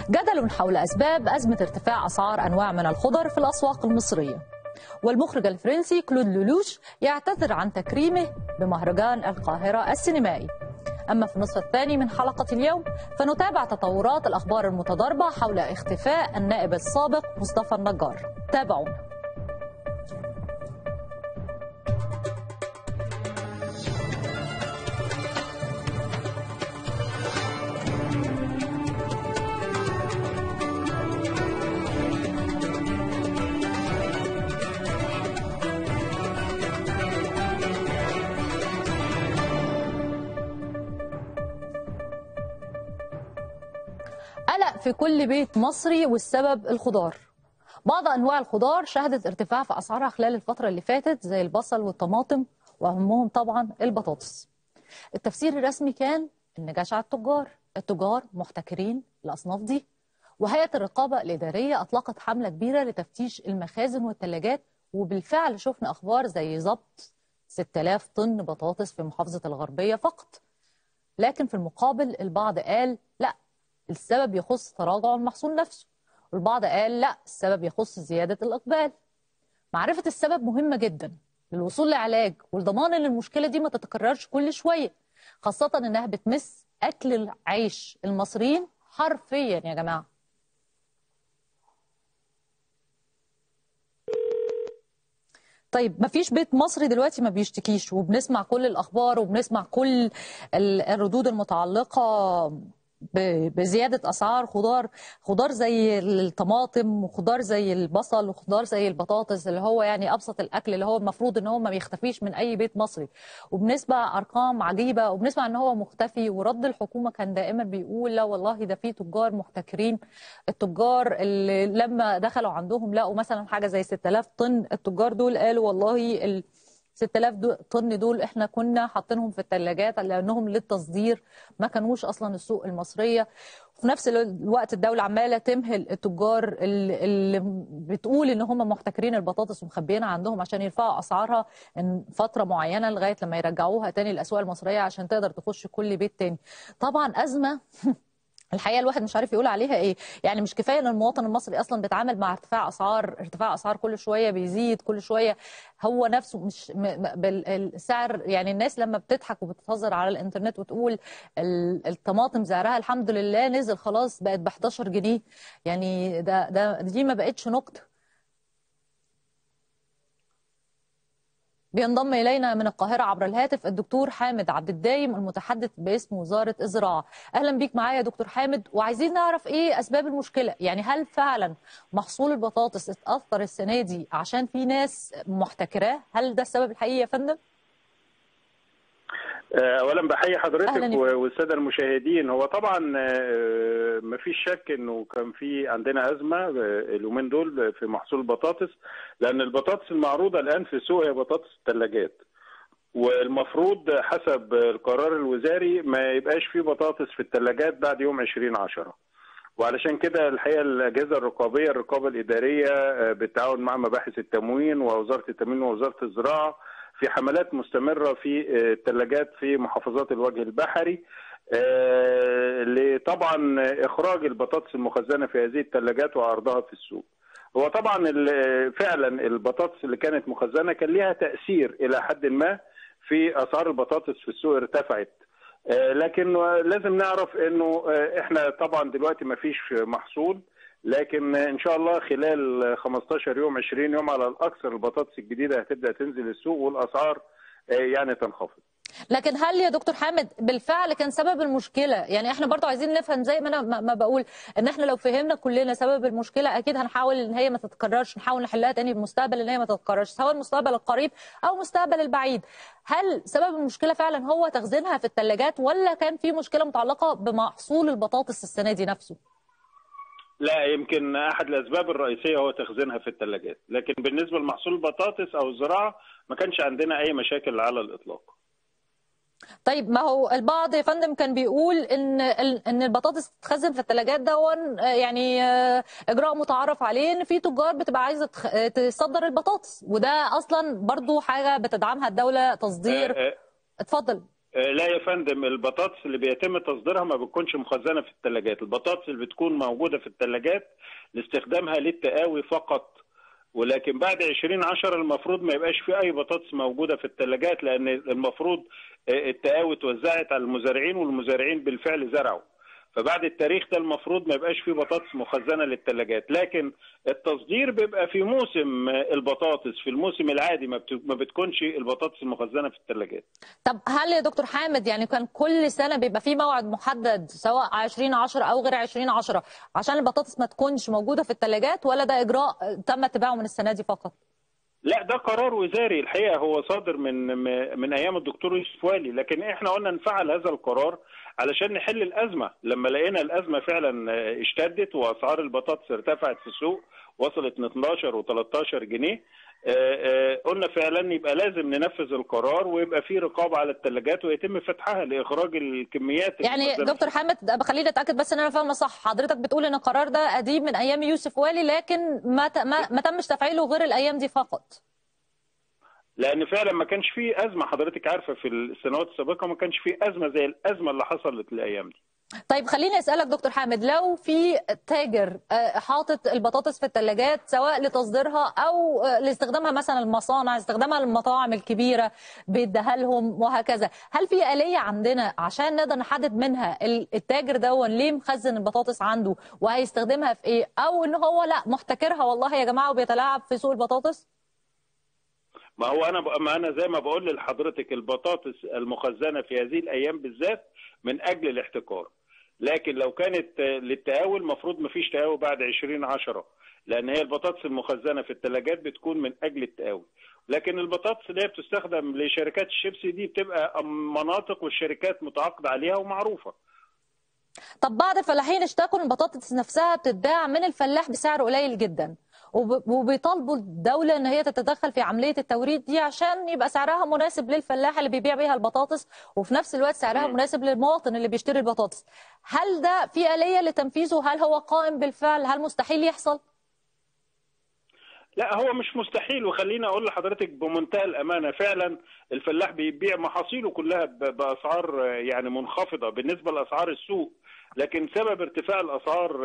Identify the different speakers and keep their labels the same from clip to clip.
Speaker 1: جدل حول أسباب أزمة ارتفاع أسعار أنواع من الخضر في الأسواق المصرية والمخرج الفرنسي كلود لولوش يعتذر عن تكريمه بمهرجان القاهرة السينمائي أما في النصف الثاني من حلقة اليوم فنتابع تطورات الأخبار المتضاربة حول اختفاء النائب السابق مصطفى النجار تابعونا قلق في كل بيت مصري والسبب الخضار بعض انواع الخضار شهدت ارتفاع في اسعارها خلال الفتره اللي فاتت زي البصل والطماطم واهمهم طبعا البطاطس التفسير الرسمي كان ان جشع التجار التجار محتكرين الاصناف دي وهيئه الرقابه الاداريه اطلقت حمله كبيره لتفتيش المخازن والثلاجات وبالفعل شفنا اخبار زي ضبط 6000 طن بطاطس في محافظه الغربيه فقط لكن في المقابل البعض قال لا السبب يخص تراجع المحصول نفسه والبعض قال لا السبب يخص زيادة الإقبال معرفة السبب مهمة جدا للوصول لعلاج والضمان ان المشكلة دي ما تتكررش كل شوية خاصة انها بتمس أكل العيش المصريين حرفيا يا جماعة طيب ما فيش بيت مصري دلوقتي ما بيشتكيش وبنسمع كل الأخبار وبنسمع كل الردود المتعلقة بزيادة أسعار خضار خضار زي الطماطم وخضار زي البصل وخضار زي البطاطس اللي هو يعني أبسط الأكل اللي هو المفروض إن هو ما بيختفيش من أي بيت مصري وبنسمع أرقام عجيبة وبنسمع إن هو مختفي ورد الحكومة كان دائما بيقول لا والله ده في تجار محتكرين التجار اللي لما دخلوا عندهم لقوا مثلا حاجة زي 6000 طن التجار دول قالوا والله ال 6000 طن دول احنا كنا حاطينهم في الثلاجات لانهم للتصدير ما كانوش اصلا السوق المصريه وفي نفس الوقت الدوله عماله تمهل التجار اللي بتقول ان هم محتكرين البطاطس ومخبيينها عندهم عشان يرفعوا اسعارها فتره معينه لغايه لما يرجعوها تاني الاسواق المصريه عشان تقدر تخش كل بيت تاني طبعا ازمه الحقيقه الواحد مش عارف يقول عليها ايه يعني مش كفايه ان المواطن المصري اصلا بيتعامل مع ارتفاع اسعار ارتفاع اسعار كل شويه بيزيد كل شويه هو نفسه مش بالسعر يعني الناس لما بتضحك وبتهزر على الانترنت وتقول الطماطم سعرها الحمد لله نزل خلاص بقت ب 11 جنيه يعني ده ده دي ما بقتش نكته بينضم إلينا من القاهرة عبر الهاتف الدكتور حامد عبد الدايم المتحدث باسم وزارة الزراعة أهلا بيك معايا يا دكتور حامد وعايزين نعرف إيه أسباب المشكلة يعني هل فعلا محصول البطاطس اتأثر السنة دي عشان في ناس محتكراه هل ده السبب الحقيقي يا فندم؟
Speaker 2: اولا بحيي حضرتك والساده المشاهدين هو طبعا ما فيش شك انه كان في عندنا ازمه اليومين دول في محصول البطاطس لان البطاطس المعروضه الان في السوق هي بطاطس الثلاجات والمفروض حسب القرار الوزاري ما يبقاش في بطاطس في الثلاجات بعد يوم 20 10 وعلشان كده الحقيقه الاجهزه الرقابيه الرقابه الاداريه بالتعاون مع مباحث التموين ووزاره التموين ووزاره الزراعه في حملات مستمرة في الثلاجات في محافظات الوجه البحري لطبعا إخراج البطاطس المخزنة في هذه الثلاجات وعرضها في السوق هو طبعا فعلا البطاطس اللي كانت مخزنة كان لها تأثير إلى حد ما في أسعار البطاطس في السوق ارتفعت لكن لازم نعرف انه احنا طبعا دلوقتي ما فيش محصول لكن ان شاء الله خلال 15 يوم 20 يوم على الاكثر البطاطس الجديده هتبدا تنزل السوق والاسعار يعني تنخفض
Speaker 1: لكن هل يا دكتور حامد بالفعل كان سبب المشكله يعني احنا برضو عايزين نفهم زي ما انا ما بقول ان احنا لو فهمنا كلنا سبب المشكله اكيد هنحاول ان هي ما تتكررش نحاول نحلها تاني في المستقبل ان هي ما تتكررش سواء المستقبل القريب او المستقبل البعيد هل سبب المشكله فعلا هو تخزينها في الثلاجات ولا كان في مشكله متعلقه بمحصول البطاطس السنه دي نفسه
Speaker 2: لا يمكن احد الاسباب الرئيسيه هو تخزينها في الثلاجات لكن بالنسبه لمحصول البطاطس او الزراعه ما كانش عندنا اي مشاكل على الاطلاق
Speaker 1: طيب ما هو البعض يا فندم كان بيقول ان ان البطاطس تتخزن في الثلاجات دون يعني اجراء متعارف عليه ان في تجار بتبقى عايزه تصدر البطاطس وده اصلا برضو حاجه بتدعمها الدوله تصدير اتفضل
Speaker 2: لا يا فندم البطاطس اللي بيتم تصديرها ما بتكونش مخزنه في الثلاجات البطاطس اللي بتكون موجوده في الثلاجات لاستخدامها للتقاوي فقط ولكن بعد 2010 المفروض ما يبقاش في اي بطاطس موجوده في الثلاجات لان المفروض التقاوي توزعت على المزارعين والمزارعين بالفعل زرعوا فبعد التاريخ ده المفروض ما يبقاش في بطاطس مخزنه للثلاجات لكن التصدير بيبقى في موسم البطاطس في الموسم العادي ما بتكونش البطاطس المخزنه في الثلاجات
Speaker 1: طب هل يا دكتور حامد يعني كان كل سنه بيبقى في موعد محدد سواء 2010 او غير 2010 عشان البطاطس ما تكونش موجوده في الثلاجات ولا ده اجراء تم اتباعه من السنه دي فقط
Speaker 2: لا ده قرار وزاري الحقيقه هو صادر من من ايام الدكتور يوسف والي لكن احنا قلنا نفعل هذا القرار علشان نحل الازمه لما لقينا الازمه فعلا اشتدت واسعار البطاطس ارتفعت في السوق وصلت من 12 و13 جنيه قلنا فعلا يبقى لازم ننفذ القرار ويبقى في رقابه على الثلاجات ويتم فتحها لاخراج الكميات
Speaker 1: يعني دكتور حامد خليني اتاكد بس ان انا فاهمه صح حضرتك بتقول ان القرار ده قديم من ايام يوسف والي لكن ما ما, ما تمش تفعيله غير الايام دي فقط
Speaker 2: لان فعلا ما كانش في ازمه حضرتك عارفه في السنوات السابقه ما كانش في ازمه زي الازمه اللي حصلت الايام دي
Speaker 1: طيب خليني اسالك دكتور حامد لو في تاجر حاطط البطاطس في الثلاجات سواء لتصديرها او لاستخدامها مثلا المصانع استخدامها المطاعم الكبيره بيديها لهم وهكذا هل في اليه عندنا عشان نقدر نحدد منها التاجر دون ليه مخزن البطاطس عنده وهيستخدمها في ايه او ان هو لا محتكرها والله يا جماعه وبيتلاعب في سوق البطاطس
Speaker 2: ما هو انا ما انا زي ما بقول لحضرتك البطاطس المخزنه في هذه الايام بالذات من اجل الاحتكار لكن لو كانت للتقاوي المفروض ما فيش تقاوي بعد 2010 لان هي البطاطس المخزنه في الثلاجات بتكون من اجل التقاوي لكن البطاطس اللي هي بتستخدم لشركات الشيبسي دي بتبقى مناطق والشركات متعاقده عليها ومعروفه
Speaker 1: طب بعض الفلاحين اشتكوا ان البطاطس نفسها بتتباع من الفلاح بسعر قليل جدا وبيطالبوا الدولة ان هي تتدخل في عملية التوريد دي عشان يبقى سعرها مناسب للفلاح اللي بيبيع بيها البطاطس وفي نفس الوقت سعرها مناسب للمواطن اللي بيشتري البطاطس هل ده في آلية لتنفيذه هل هو قائم بالفعل هل مستحيل يحصل
Speaker 2: لا هو مش مستحيل وخليني اقول لحضرتك بمنتهى الامانه فعلا الفلاح بيبيع محاصيله كلها باسعار يعني منخفضه بالنسبه لاسعار السوق لكن سبب ارتفاع الاسعار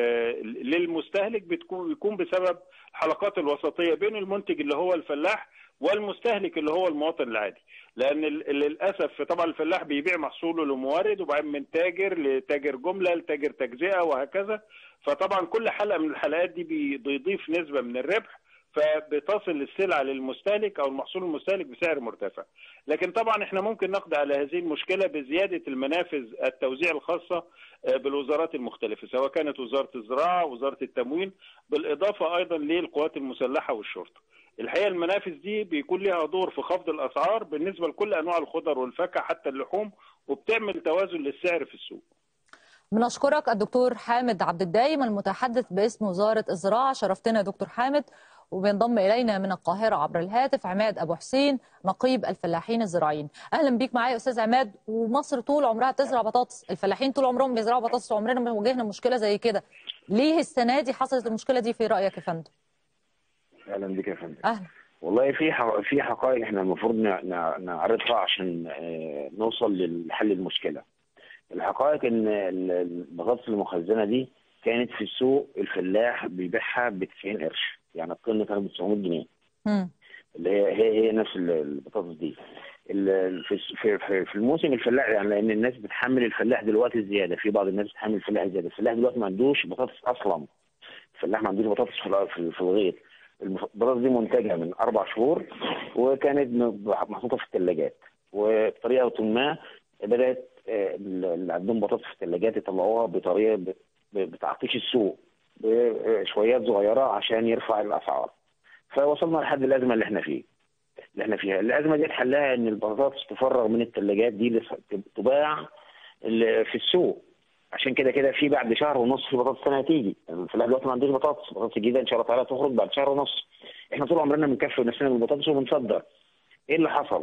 Speaker 2: للمستهلك بتكون يكون بسبب الحلقات الوسطيه بين المنتج اللي هو الفلاح والمستهلك اللي هو المواطن العادي لان للاسف طبعا الفلاح بيبيع محصوله لمورد وبعدين من تاجر لتاجر جمله لتاجر تجزئه وهكذا فطبعا كل حلقه من الحلقات دي بيضيف نسبه من الربح فبتصل السلعه للمستهلك او المحصول المستهلك بسعر مرتفع. لكن طبعا احنا ممكن نقضي على هذه المشكله بزياده المنافذ التوزيع الخاصه بالوزارات المختلفه سواء كانت وزاره الزراعه، وزاره التموين، بالاضافه ايضا للقوات المسلحه والشرطه. الحقيقه المنافذ دي بيكون لها دور في خفض الاسعار بالنسبه لكل انواع الخضر والفاكهه حتى اللحوم وبتعمل توازن للسعر في السوق.
Speaker 1: بنشكرك الدكتور حامد عبد الدايم المتحدث باسم وزاره الزراعه شرفتنا يا دكتور حامد وبينضم الينا من القاهره عبر الهاتف عماد ابو حسين نقيب الفلاحين الزراعيين اهلا بيك معايا استاذ عماد ومصر طول عمرها بتزرع بطاطس الفلاحين طول عمرهم بيزرعوا بطاطس وعمرنا ما واجهنا مشكله زي كده ليه السنه دي حصلت المشكله دي في رايك يا فندم
Speaker 3: اهلا بك يا فندم
Speaker 1: اهلا
Speaker 3: والله في في حقائق احنا المفروض نعرضها عشان نوصل لحل المشكله الحقائق ان البطاطس المخزنه دي كانت في السوق الفلاح بيبيعها ب 90 قرش يعني الطن كان ب 900 جنيه
Speaker 1: مم.
Speaker 3: اللي هي هي هي نفس البطاطس دي في في في الموسم الفلاح يعني لان الناس بتحمل الفلاح دلوقتي زياده في بعض الناس بتحمل الفلاح زياده الفلاح دلوقتي ما عندوش بطاطس اصلا الفلاح ما عندوش بطاطس في في الغيط البطاطس دي منتجه من اربع شهور وكانت محطوطه في الثلاجات وبطريقه ما بدات اللي عندهم بطاطس في الثلاجات يطلعوها بطريقه بتعطيش السوق بشويات صغيره عشان يرفع الاسعار فوصلنا لحد الازمه اللي احنا فيه اللي احنا فيها الازمه دي حلها ان البطاطس تفرغ من الثلاجات دي تباع في السوق عشان كده كده في بعد شهر ونص في بطاطس ثانيه هتيجي الفلاح دلوقتي ما عندوش بطاطس بطاطس جديده ان شاء الله تعالى تخرج بعد شهر ونص احنا طول عمرنا بنكفي نفسنا بالبطاطس وبنصدر ايه اللي حصل؟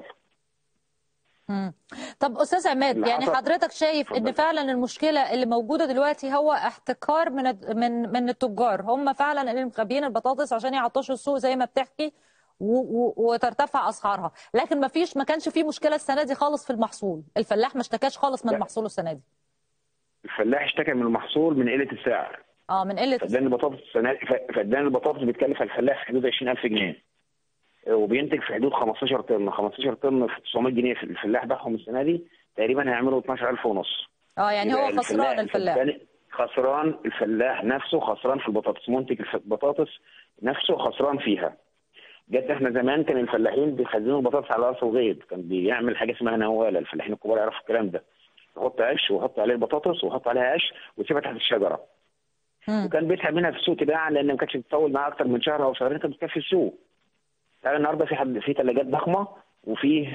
Speaker 1: مم. طب استاذ عماد يعني حضرتك شايف ان فعلا المشكله اللي موجوده دلوقتي هو احتكار من من من التجار هم فعلا اللي مخبيين البطاطس عشان يعطشوا السوق زي ما بتحكي وترتفع اسعارها لكن ما فيش ما كانش في مشكله السنه دي خالص في المحصول الفلاح ما اشتكاش خالص من محصوله السنه دي
Speaker 3: الفلاح اشتكى من المحصول من قله السعر
Speaker 1: اه من قله
Speaker 3: فدان البطاطس السنه فدان البطاطس بيتكلف الفلاح في حدود 20000 جنيه وبينتج في حدود 15 طن 15 طن في 900 جنيه في الفلاح بتاعهم السنه دي تقريبا هيعملوا 12000 ونص
Speaker 1: اه يعني هو خسران الفلاح
Speaker 3: خسران الفلاح نفسه خسران في البطاطس منتج البطاطس نفسه خسران فيها جت احنا زمان كان الفلاحين بيخزنوا البطاطس على راس الغيط كان بيعمل حاجه اسمها نواله الفلاحين الكبار يعرفوا الكلام ده يحط عش ويحط عليه البطاطس ويحط عليها عش ويسيبها تحت الشجره مم. وكان بيسحب منها في السوق تباعا لان ما كانتش بتطول معاه اكتر من شهر او شهرين كانت بتكفي السوق يعني النهارده في حد في ثلاجات ضخمه وفيه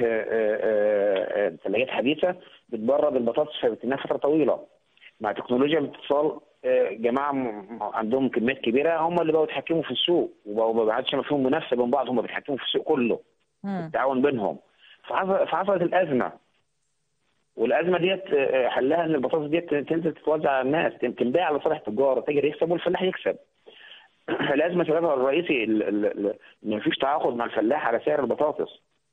Speaker 3: ثلاجات حديثه بتبرد البطاطس فبتنها فتره طويله مع تكنولوجيا الاتصال جماعه عندهم كميات كبيره هم اللي بقوا يتحكموا في السوق وبقوا ما عادش فيهم منافسه بين بعض هم بيتحكموا في السوق كله التعاون بينهم فحصلت الازمه والازمه ديت حلها ان البطاطس ديت تنزل تتوزع على الناس تنباع على صالح التجار التاجر يكسب والفلاح يكسب الازمه سببها الرئيسي ان مفيش تعاقد مع الفلاح على سعر البطاطس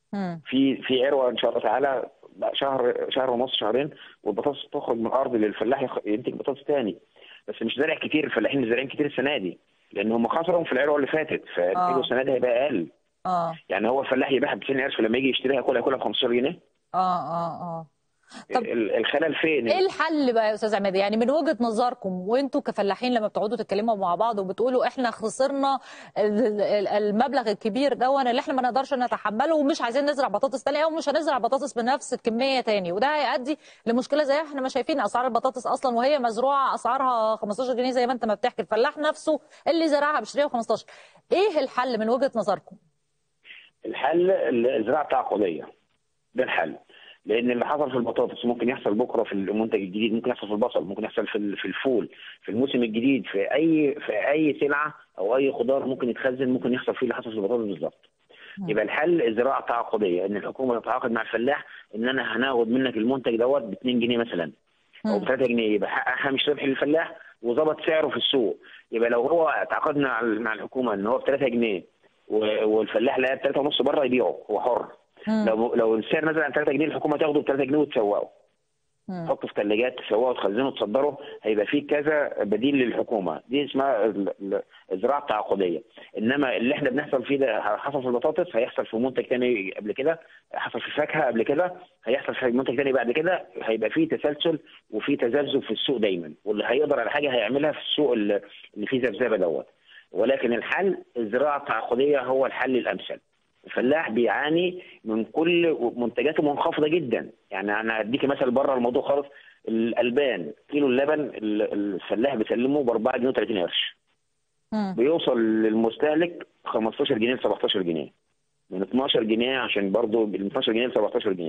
Speaker 3: في في عروه ان شاء الله تعالى شهر شهر ونص شهرين والبطاطس تخرج من الارض للفلاح ينتج بطاطس تاني بس مش زارع كتير الفلاحين مش زارعين كتير السنه دي لان هم خسروا في العروه اللي فاتت فالنتيجه السنه دي هيبقى اقل
Speaker 1: اه
Speaker 3: يعني هو الفلاح يبيعها ب 200 قرش فلما يجي يشتريها ياكلها ياكلها ب 15 جنيه
Speaker 1: اه اه اه
Speaker 3: طب الخلل فين؟
Speaker 1: ايه الحل بقى يا استاذ عماد؟ يعني من وجهه نظركم وانتم كفلاحين لما بتقعدوا تتكلموا مع بعض وبتقولوا احنا خسرنا المبلغ الكبير ده اللي احنا ما نقدرش نتحمله ومش عايزين نزرع بطاطس تاني او مش هنزرع بطاطس بنفس الكميه تاني وده هيؤدي لمشكله زي احنا ما شايفين اسعار البطاطس اصلا وهي مزروعه اسعارها 15 جنيه زي ما انت ما بتحكي الفلاح نفسه اللي زرعها بيشتريها ب 15 ايه الحل من وجهه نظركم؟
Speaker 3: الحل الزراعه التعاقديه ده الحل لان اللي حصل في البطاطس ممكن يحصل بكره في المنتج الجديد ممكن يحصل في البصل ممكن يحصل في في الفول في الموسم الجديد في اي في اي سلعه او اي خضار ممكن يتخزن ممكن يحصل فيه اللي حصل في البطاطس بالظبط يبقى الحل الزراعه التعاقديه ان الحكومه تتعاقد مع الفلاح ان انا هناخد منك المنتج دوت ب 2 جنيه مثلا او ب 3 جنيه يبقى حقق هامش ربح للفلاح وظبط سعره في السوق يبقى لو هو تعاقدنا مع الحكومه ان هو ب 3 جنيه والفلاح لقى ب 3 ونص بره يبيعه هو حر لو لو السعر نزل عن 3 جنيه الحكومه تاخده ب 3 جنيه وتسوقه تحطه في ثلاجات تسوقه تخزنه تصدره هيبقى فيه كذا بديل للحكومه دي اسمها الزراعه التعاقديه انما اللي احنا بنحصل فيه ده حصل في البطاطس هيحصل في منتج تاني قبل كده حصل في الفاكهه قبل كده هيحصل في منتج تاني بعد كده هيبقى فيه تسلسل وفيه تذبذب في السوق دايما واللي هيقدر على حاجه هيعملها في السوق اللي فيه ذبذبه دوت ولكن الحل الزراعه التعاقديه هو الحل الامثل الفلاح بيعاني من كل منتجاته منخفضه جدا يعني انا اديك مثل بره الموضوع خالص الالبان كيلو اللبن الفلاح بيسلمه ب 4 جنيه و30 قرش بيوصل للمستهلك 15 جنيه ل 17 جنيه من 12 جنيه عشان برضه من 12 جنيه ل 17 جنيه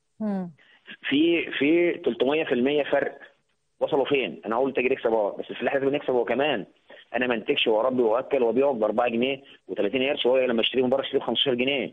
Speaker 3: في في 300% فرق وصلوا فين؟ انا اقول تاجر يكسب اه بس الفلاح لازم يكسب هو كمان انا ما انتجش واربي واكل وابيعه ب 4 جنيه و30 قرش وهو لما اشتريه من بره اشتريه ب 15 جنيه.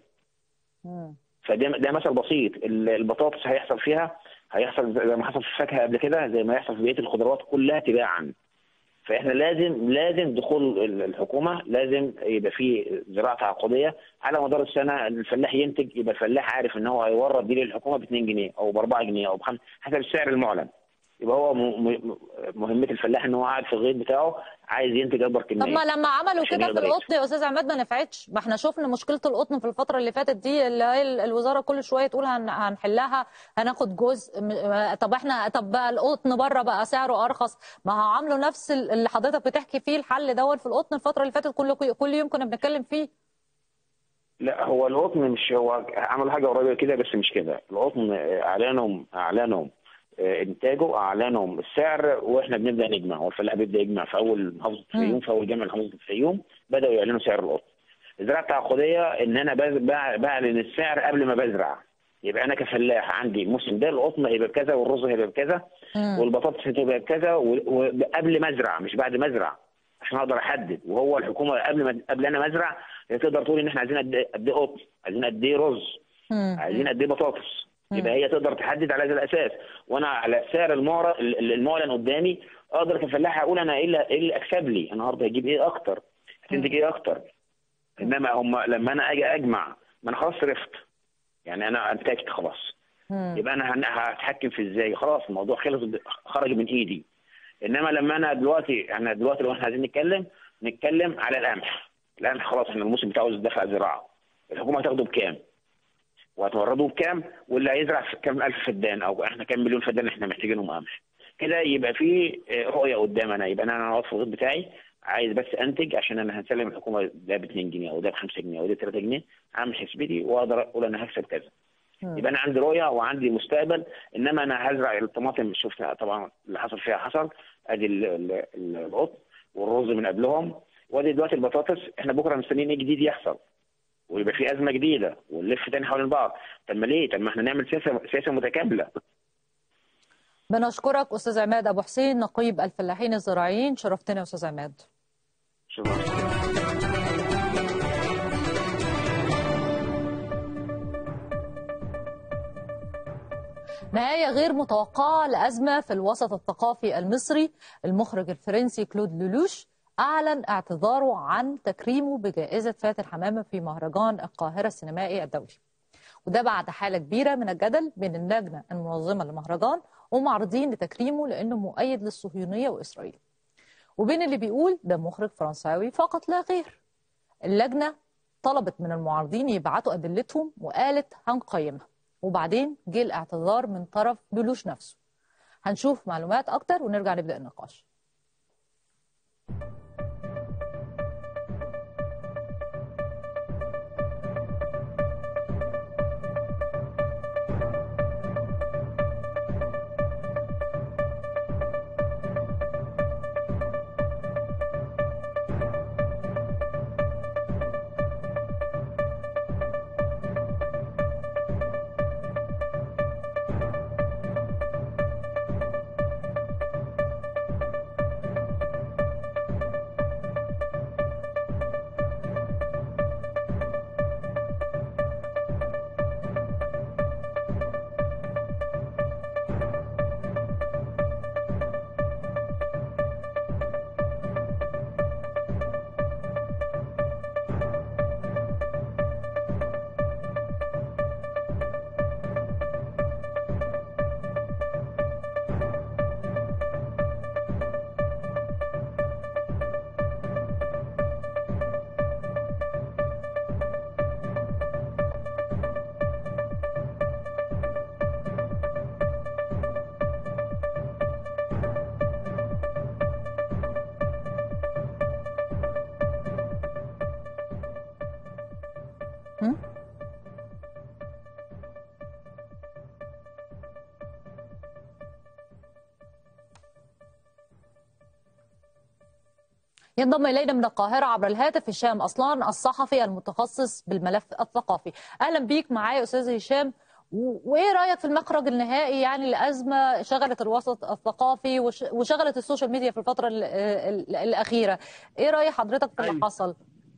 Speaker 3: فده ده مثل بسيط البطاطس هيحصل فيها هيحصل زي ما حصل في الفاكهه قبل كده زي ما يحصل في بقيه الخضروات كلها تباعا. فاحنا لازم لازم دخول الحكومه لازم يبقى في زراعه تعاقديه على مدار السنه الفلاح ينتج يبقى الفلاح عارف ان هو هيورد دي للحكومه ب 2 جنيه او ب 4 جنيه او بخمسه حسب السعر المعلن. يبقى هو مهمه الفلاح ان هو قاعد في الغيط بتاعه عايز ينتج اكبر كميه
Speaker 1: طب ما لما عملوا كده في القطن يا استاذ عماد ما نفعتش ما احنا شفنا مشكله القطن في الفتره اللي فاتت دي اللي هي الوزاره كل شويه تقول هنحلها هناخد جزء طب احنا طب بقى القطن بره بقى سعره ارخص ما هو عاملوا نفس اللي حضرتك بتحكي فيه الحل دوت في القطن الفتره اللي فاتت كل كل يوم كنا بنتكلم فيه
Speaker 3: لا هو القطن مش هو عملوا حاجه قريبه كده بس مش كده القطن اعلانهم اعلانهم انتاجه اعلنهم السعر واحنا بنبدا نجمع والفلاح بيبدا يجمع في اول محافظه الفيوم في اول جامعه محافظه الفيوم بداوا يعلنوا سعر القطن. الزراعه التعاقديه ان انا بعلن السعر قبل ما بزرع يبقى انا كفلاح عندي الموسم ده القطن هيبقى بكذا والرز هيبقى بكذا والبطاطس هتبقى بكذا وقبل ما ازرع مش بعد ما ازرع عشان اقدر احدد وهو الحكومه قبل ما قبل انا ما ازرع تقدر تقول ان احنا عايزين قد ايه قطن عايزين قد ايه رز عايزين قد ايه بطاطس يبقى هي تقدر تحدد على هذا الاساس وانا على السعر المعرض المعلن قدامي اقدر كفلاح اقول انا ايه اللي ايه اللي اكسب لي النهارده هجيب ايه اكتر هتنتج ايه اكتر انما هم لما انا اجي اجمع ما انا خلاص صرفت يعني انا انتجت خلاص
Speaker 1: مم.
Speaker 3: يبقى انا هن- هتحكم في ازاي خلاص الموضوع خلص ب- خرج من ايدي انما لما انا دلوقتي احنا دلوقتي لو احنا عايزين نتكلم نتكلم على القمح القمح خلاص احنا الموسم بتاعه دفع زراعه الحكومه هتاخده بكام وهتورده بكام واللي هيزرع في كام الف فدان او احنا كام مليون فدان احنا محتاجينهم قمح كده يبقى في آه، رؤيه قدامنا يبقى انا انا واقف في الغيط بتاعي عايز بس انتج عشان انا هنسلم الحكومه ده ب 2 جنيه او ده ب 5 جنيه او ده 3 جنيه اعمل حسبتي واقدر اقول انا هكسب كذا
Speaker 1: مم.
Speaker 3: يبقى انا عندي رؤيه وعندي مستقبل انما انا هزرع الطماطم شفت طبعا اللي حصل فيها حصل ادي ال- ال- ال- القطن والرز من قبلهم وادي دلوقتي البطاطس احنا بكره مستنيين ايه جديد يحصل ويبقى في ازمه جديده ونلف تاني حوالين بعض طب ما ليه؟ طب ما احنا نعمل سياسه سياسه متكامله
Speaker 1: بنشكرك استاذ عماد ابو حسين نقيب الفلاحين الزراعيين شرفتنا يا استاذ عماد
Speaker 3: شكرا
Speaker 1: نهاية غير متوقعة لأزمة في الوسط الثقافي المصري المخرج الفرنسي كلود لولوش أعلن اعتذاره عن تكريمه بجائزة فاتن حمامة في مهرجان القاهرة السينمائي الدولي وده بعد حالة كبيرة من الجدل بين اللجنة المنظمة للمهرجان ومعارضين لتكريمه لأنه مؤيد للصهيونية وإسرائيل وبين اللي بيقول ده مخرج فرنساوي فقط لا غير اللجنة طلبت من المعارضين يبعتوا أدلتهم وقالت هنقيمها وبعدين جه الاعتذار من طرف لولوش نفسه هنشوف معلومات أكتر ونرجع نبدأ النقاش هم؟ ينضم إلينا من القاهرة عبر الهاتف هشام أصلان الصحفي المتخصص بالملف الثقافي أهلا بيك معايا أستاذ هشام و- وإيه رأيك في المخرج النهائي يعني لأزمة شغلت الوسط الثقافي وش- وشغلت السوشيال ميديا في الفترة ال- ال- الأخيرة إيه رأي حضرتك في اللي
Speaker 4: أيوة.
Speaker 1: حصل؟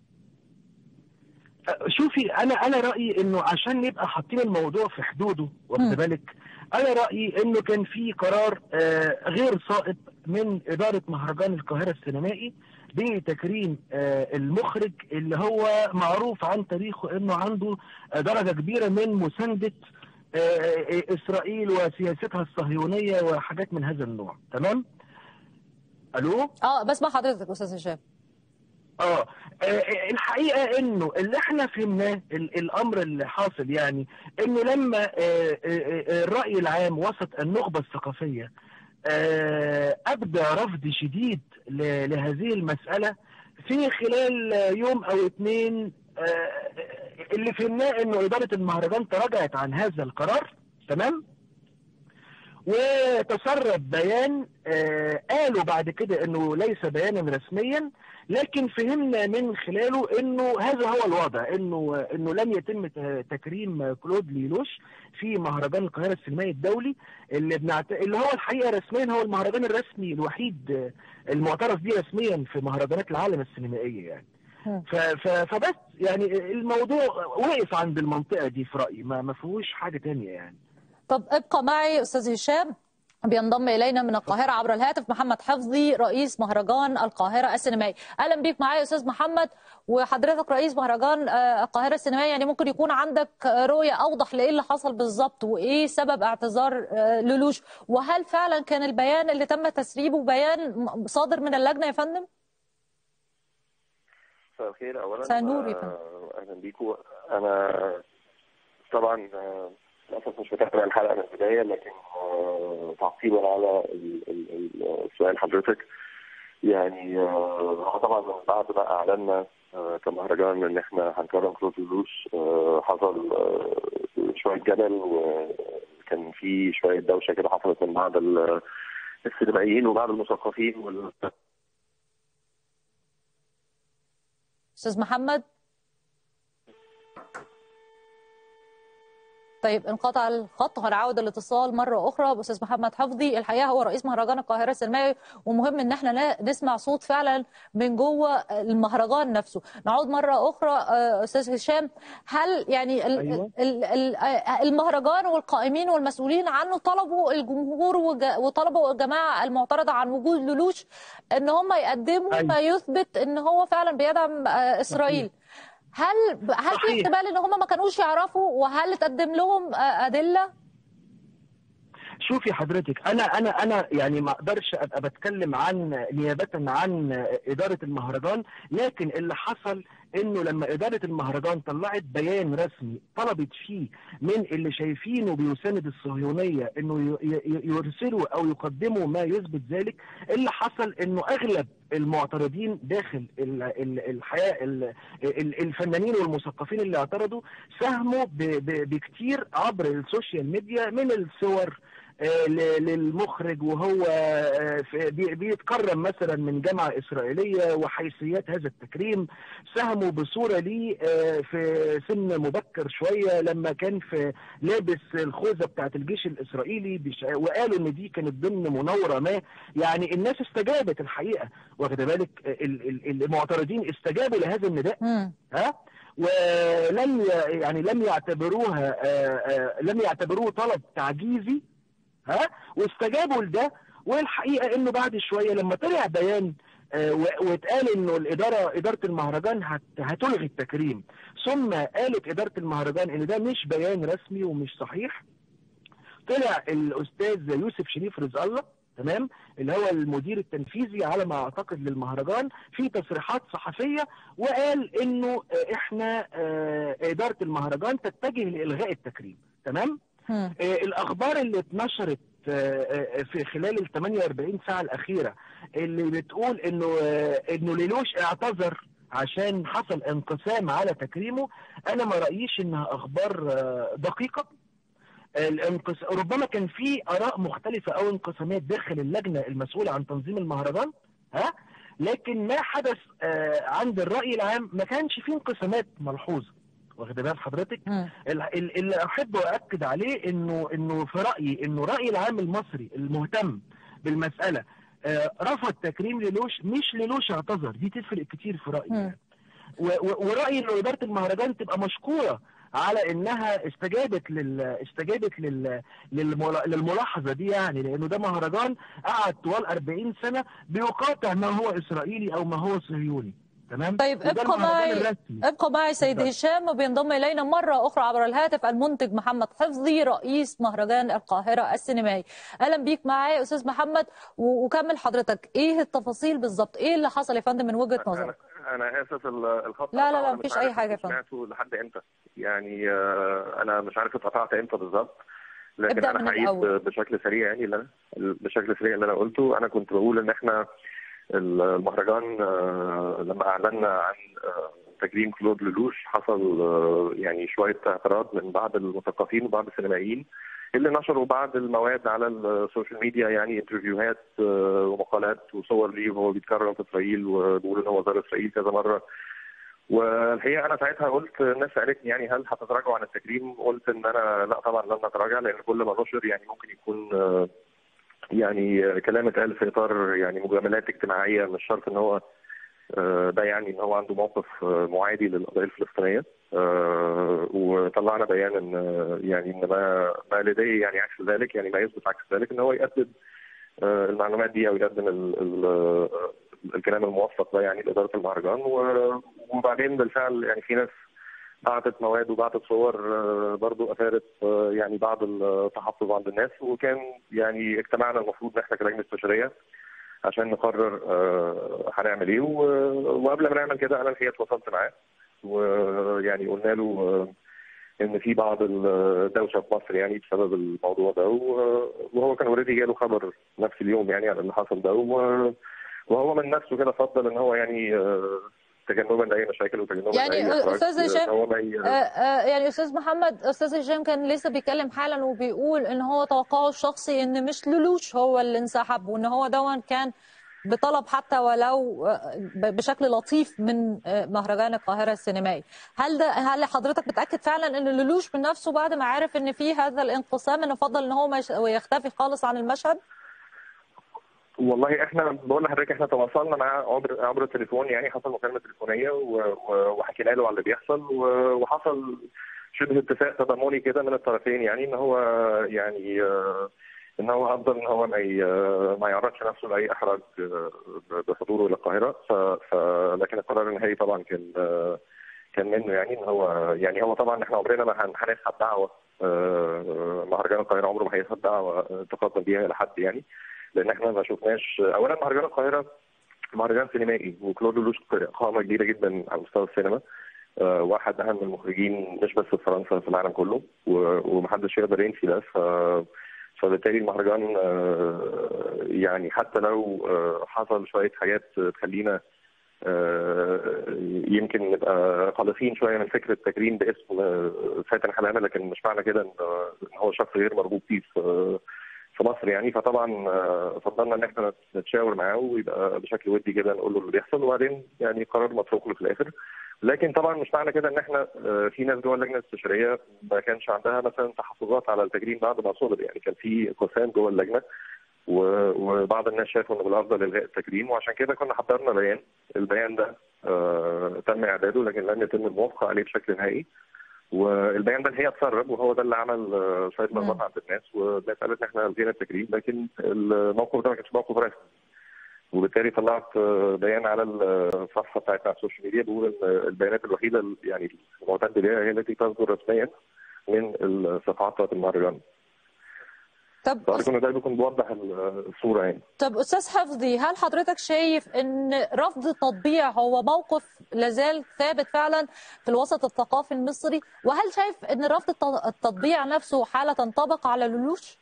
Speaker 4: شوفي انا انا رايي انه عشان نبقى حاطين الموضوع في حدوده
Speaker 1: مم.
Speaker 4: واخد بالك انا رايي انه كان في قرار آه، غير صائب من اداره مهرجان القاهره السينمائي بتكريم آه، المخرج اللي هو معروف عن تاريخه انه عنده آه، درجه كبيره من مسانده آه، آه، اسرائيل وسياستها الصهيونيه وحاجات من هذا النوع تمام الو
Speaker 1: اه بسمع حضرتك أستاذ هشام
Speaker 4: اه آه، الحقيقه انه اللي احنا فهمناه ال- الامر اللي حاصل يعني انه لما آه، آه، آه، الراي العام وسط النخبه الثقافيه آه، ابدى رفض شديد ل- لهذه المساله في خلال آه، يوم او اثنين آه، اللي فهمناه انه اداره المهرجان تراجعت عن هذا القرار تمام وتسرب بيان آه قالوا بعد كده انه ليس بيانا رسميا لكن فهمنا من خلاله انه هذا هو الوضع انه انه لم يتم ت- تكريم كلود ليلوش في مهرجان القاهره السينمائي الدولي اللي بنعت... اللي هو الحقيقه رسميا هو المهرجان الرسمي الوحيد آه، المعترف به رسميا في مهرجانات العالم السينمائيه يعني
Speaker 1: مم.
Speaker 4: ف... ف... فبس يعني الموضوع وقف عند المنطقه دي في رايي ما ما فيهوش حاجه تانية يعني
Speaker 1: طب ابقى معي استاذ هشام بينضم الينا من القاهره عبر الهاتف محمد حفظي رئيس مهرجان القاهره السينمائي اهلا بيك معايا يا استاذ محمد وحضرتك رئيس مهرجان القاهره السينمائي يعني ممكن يكون عندك رؤيه اوضح لايه اللي حصل بالظبط وايه سبب اعتذار لولوش وهل فعلا كان البيان اللي تم تسريبه بيان صادر من اللجنه يا فندم؟
Speaker 5: مساء الخير اولا
Speaker 1: سنور يا فندم
Speaker 5: اهلا بيكم انا طبعا للاسف مش متابع الحلقه من البدايه لكن تعقيبا على سؤال حضرتك يعني هو طبعا من بعد ما اعلنا كمهرجان ان احنا هنكرم كلود لوش حصل شويه جدل وكان في شويه دوشه كده حصلت من بعض السينمائيين وبعض المثقفين وال
Speaker 1: استاذ محمد طيب انقطع الخط هنعاود الاتصال مره اخرى باستاذ محمد حفظي الحقيقه هو رئيس مهرجان القاهره السينمائي ومهم ان احنا نسمع صوت فعلا من جوه المهرجان نفسه نعود مره اخرى استاذ هشام هل يعني أيوة. المهرجان والقائمين والمسؤولين عنه طلبوا الجمهور وطلبوا الجماعه المعترضه عن وجود لولوش ان هم يقدموا أيوة. ما يثبت ان هو فعلا بيدعم اسرائيل أيوة. هل هل في احتمال ان هم ما كانوش يعرفوا وهل تقدم لهم ادله؟
Speaker 4: شوفي حضرتك انا انا انا يعني ما اقدرش ابقى بتكلم عن نيابه عن اداره المهرجان لكن اللي حصل انه لما اداره المهرجان طلعت بيان رسمي طلبت فيه من اللي شايفينه بيساند الصهيونيه انه يرسلوا او يقدموا ما يثبت ذلك اللي حصل انه اغلب المعترضين داخل الحياه الفنانين والمثقفين اللي اعترضوا ساهموا بكتير عبر السوشيال ميديا من الصور للمخرج وهو بيتكرم مثلا من جامعة إسرائيلية وحيثيات هذا التكريم ساهموا بصورة ليه في سن مبكر شوية لما كان في لابس الخوذة بتاعت الجيش الإسرائيلي وقالوا إن دي كانت ضمن مناورة ما يعني الناس استجابت الحقيقة واخد بالك المعترضين استجابوا لهذا النداء ها ولم يعني لم يعتبروها لم يعتبروه طلب تعجيزي ها واستجابوا لده والحقيقه انه بعد شويه لما طلع بيان آه واتقال انه الاداره اداره المهرجان هت هتلغي التكريم ثم قالت اداره المهرجان ان ده مش بيان رسمي ومش صحيح طلع الاستاذ يوسف شريف رزق الله تمام اللي هو المدير التنفيذي على ما اعتقد للمهرجان في تصريحات صحفيه وقال انه احنا آه اداره المهرجان تتجه لالغاء التكريم تمام آه الاخبار اللي اتنشرت آه في خلال ال 48 ساعه الاخيره اللي بتقول انه آه انه ليلوش اعتذر عشان حصل انقسام على تكريمه انا ما راييش انها اخبار دقيقه الانقس... ربما كان في اراء مختلفه او انقسامات داخل اللجنه المسؤوله عن تنظيم المهرجان ها لكن ما حدث عند الراي العام ما كانش فيه انقسامات ملحوظه واخد بال حضرتك اللي احب اؤكد عليه انه انه في رايي انه راي العام المصري المهتم بالمساله رفض تكريم ليلوش مش ليلوش اعتذر دي تفرق كتير في رايي ورايي انه اداره المهرجان تبقى مشكوره على انها استجابت لل استجابت لل للملاحظه دي يعني لانه ده مهرجان قعد طوال 40 سنه بيقاطع ما هو اسرائيلي او ما هو صهيوني تمام
Speaker 1: طيب ابقى معي ابقى معي سيد هشام وبينضم الينا مره اخرى عبر الهاتف المنتج محمد حفظي رئيس مهرجان القاهره السينمائي اهلا بيك معايا استاذ محمد وكمل حضرتك ايه التفاصيل بالظبط ايه اللي حصل يا فندم من وجهه نظرك
Speaker 5: انا اسف الخط
Speaker 1: لا لا لا مفيش اي حاجه يا فندم
Speaker 5: سمعته لحد امتى يعني انا مش عارف اتقطعت امتى بالظبط لكن انا هعيد بشكل سريع يعني اللي بشكل سريع اللي انا قلته انا كنت بقول ان احنا المهرجان لما اعلنا عن تكريم كلود لولوش حصل يعني شويه اعتراض من بعض المثقفين وبعض السينمائيين اللي نشروا بعض المواد على السوشيال ميديا يعني انترفيوهات ومقالات وصور ليه وهو بيتكرم في اسرائيل وبيقول ان هو زار اسرائيل كذا مره والحقيقه انا ساعتها قلت الناس سالتني يعني هل هتتراجعوا عن التكريم؟ قلت ان انا لا طبعا لن نتراجع لان كل ما نشر يعني ممكن يكون يعني كلام اتقال في اطار يعني مجاملات اجتماعيه مش شرط ان هو ده يعني ان هو عنده موقف معادي للقضيه الفلسطينيه آه وطلعنا بيان ان يعني ان ما ما لديه يعني عكس ذلك يعني ما يثبت عكس ذلك ان هو يقدم آه المعلومات دي او يقدم ال ال الكلام الموثق ده يعني لاداره المهرجان وبعدين بالفعل يعني في ناس بعتت مواد وبعتت صور برضو اثارت يعني بعض التحفظ عند الناس وكان يعني اجتمعنا المفروض ان احنا كلجنه استشاريه عشان نقرر هنعمل ايه وقبل ما نعمل كده انا الحقيقه اتواصلت معاه ويعني قلنا له ان في بعض الدوشه في مصر يعني بسبب الموضوع ده وهو كان اوريدي جاله خبر نفس اليوم يعني على اللي حصل ده وهو من نفسه كده فضل ان هو يعني تجنبا لاي مشاكل وتجنبا
Speaker 1: يعني
Speaker 5: لاي
Speaker 1: استاذ هشام يعني استاذ محمد استاذ هشام كان لسه بيتكلم حالا وبيقول ان هو توقعه الشخصي ان مش لولوش هو اللي انسحب وان هو دون كان بطلب حتى ولو بشكل لطيف من مهرجان القاهره السينمائي هل ده هل حضرتك متاكد فعلا ان لولوش من نفسه بعد ما عرف ان في هذا الانقسام انه فضل ان هو ما يختفي خالص عن المشهد
Speaker 5: والله احنا بقول لحضرتك احنا تواصلنا معاه عبر عبر التليفون يعني حصل مكالمه تليفونيه وحكينا له على اللي بيحصل وحصل شبه اتفاق تضامني كده من الطرفين يعني ان هو يعني ان هو افضل ان هو ما ما يعرضش نفسه لاي احراج بحضوره الى القاهره ف, ف لكن القرار النهائي طبعا كان كان منه يعني ان هو يعني هو طبعا احنا عمرنا ما هنسحب دعوه مهرجان القاهره عمره ما هيسحب دعوه تقدم بيها الى حد يعني لان احنا ما شفناش اولا مهرجان القاهره مهرجان سينمائي وكلود لوش قامه كبيره جدا على مستوى السينما أه واحد اهم المخرجين مش بس في فرنسا في العالم كله ومحدش يقدر ينسي ده ف فبالتالي المهرجان أه يعني حتى لو أه حصل شويه حاجات تخلينا يمكن نبقى قلقين شويه من فكره تكريم باسم فاتن حمامه لكن مش معنى كده ان هو شخص غير مرغوب فيه في في مصر يعني فطبعا فضلنا ان احنا نتشاور معاه ويبقى بشكل ودي كده نقول له اللي بيحصل وبعدين يعني قرار متروك له في الاخر لكن طبعا مش معنى كده ان احنا في ناس جوه اللجنه الاستشاريه ما كانش عندها مثلا تحفظات على التجريم بعد ما صدر يعني كان في قسام جوه اللجنه وبعض الناس شافوا انه بالافضل الغاء التكريم وعشان كده كنا حضرنا بيان البيان ده تم اعداده لكن لم يتم الموافقه عليه بشكل نهائي والبيان ده هي اتسرب وهو ده اللي عمل شويه لخبطه عند الناس والناس قالت ان احنا الغينا التكريم لكن الموقف ده ما كانش موقف رسمي وبالتالي طلعت بيان على الصفحه بتاعتنا على السوشيال ميديا بقول ان البيانات الوحيده يعني المعتد بها هي التي تصدر رسميا من الصفحات بتاعت المهرجان
Speaker 1: طب
Speaker 5: فأرجو ده بيكون بيوضح الصورة يعني
Speaker 1: طب أستاذ حفظي هل حضرتك شايف أن رفض التطبيع هو موقف لازال ثابت فعلا في الوسط الثقافي المصري وهل شايف أن رفض التطبيع نفسه حالة تنطبق على لولوش؟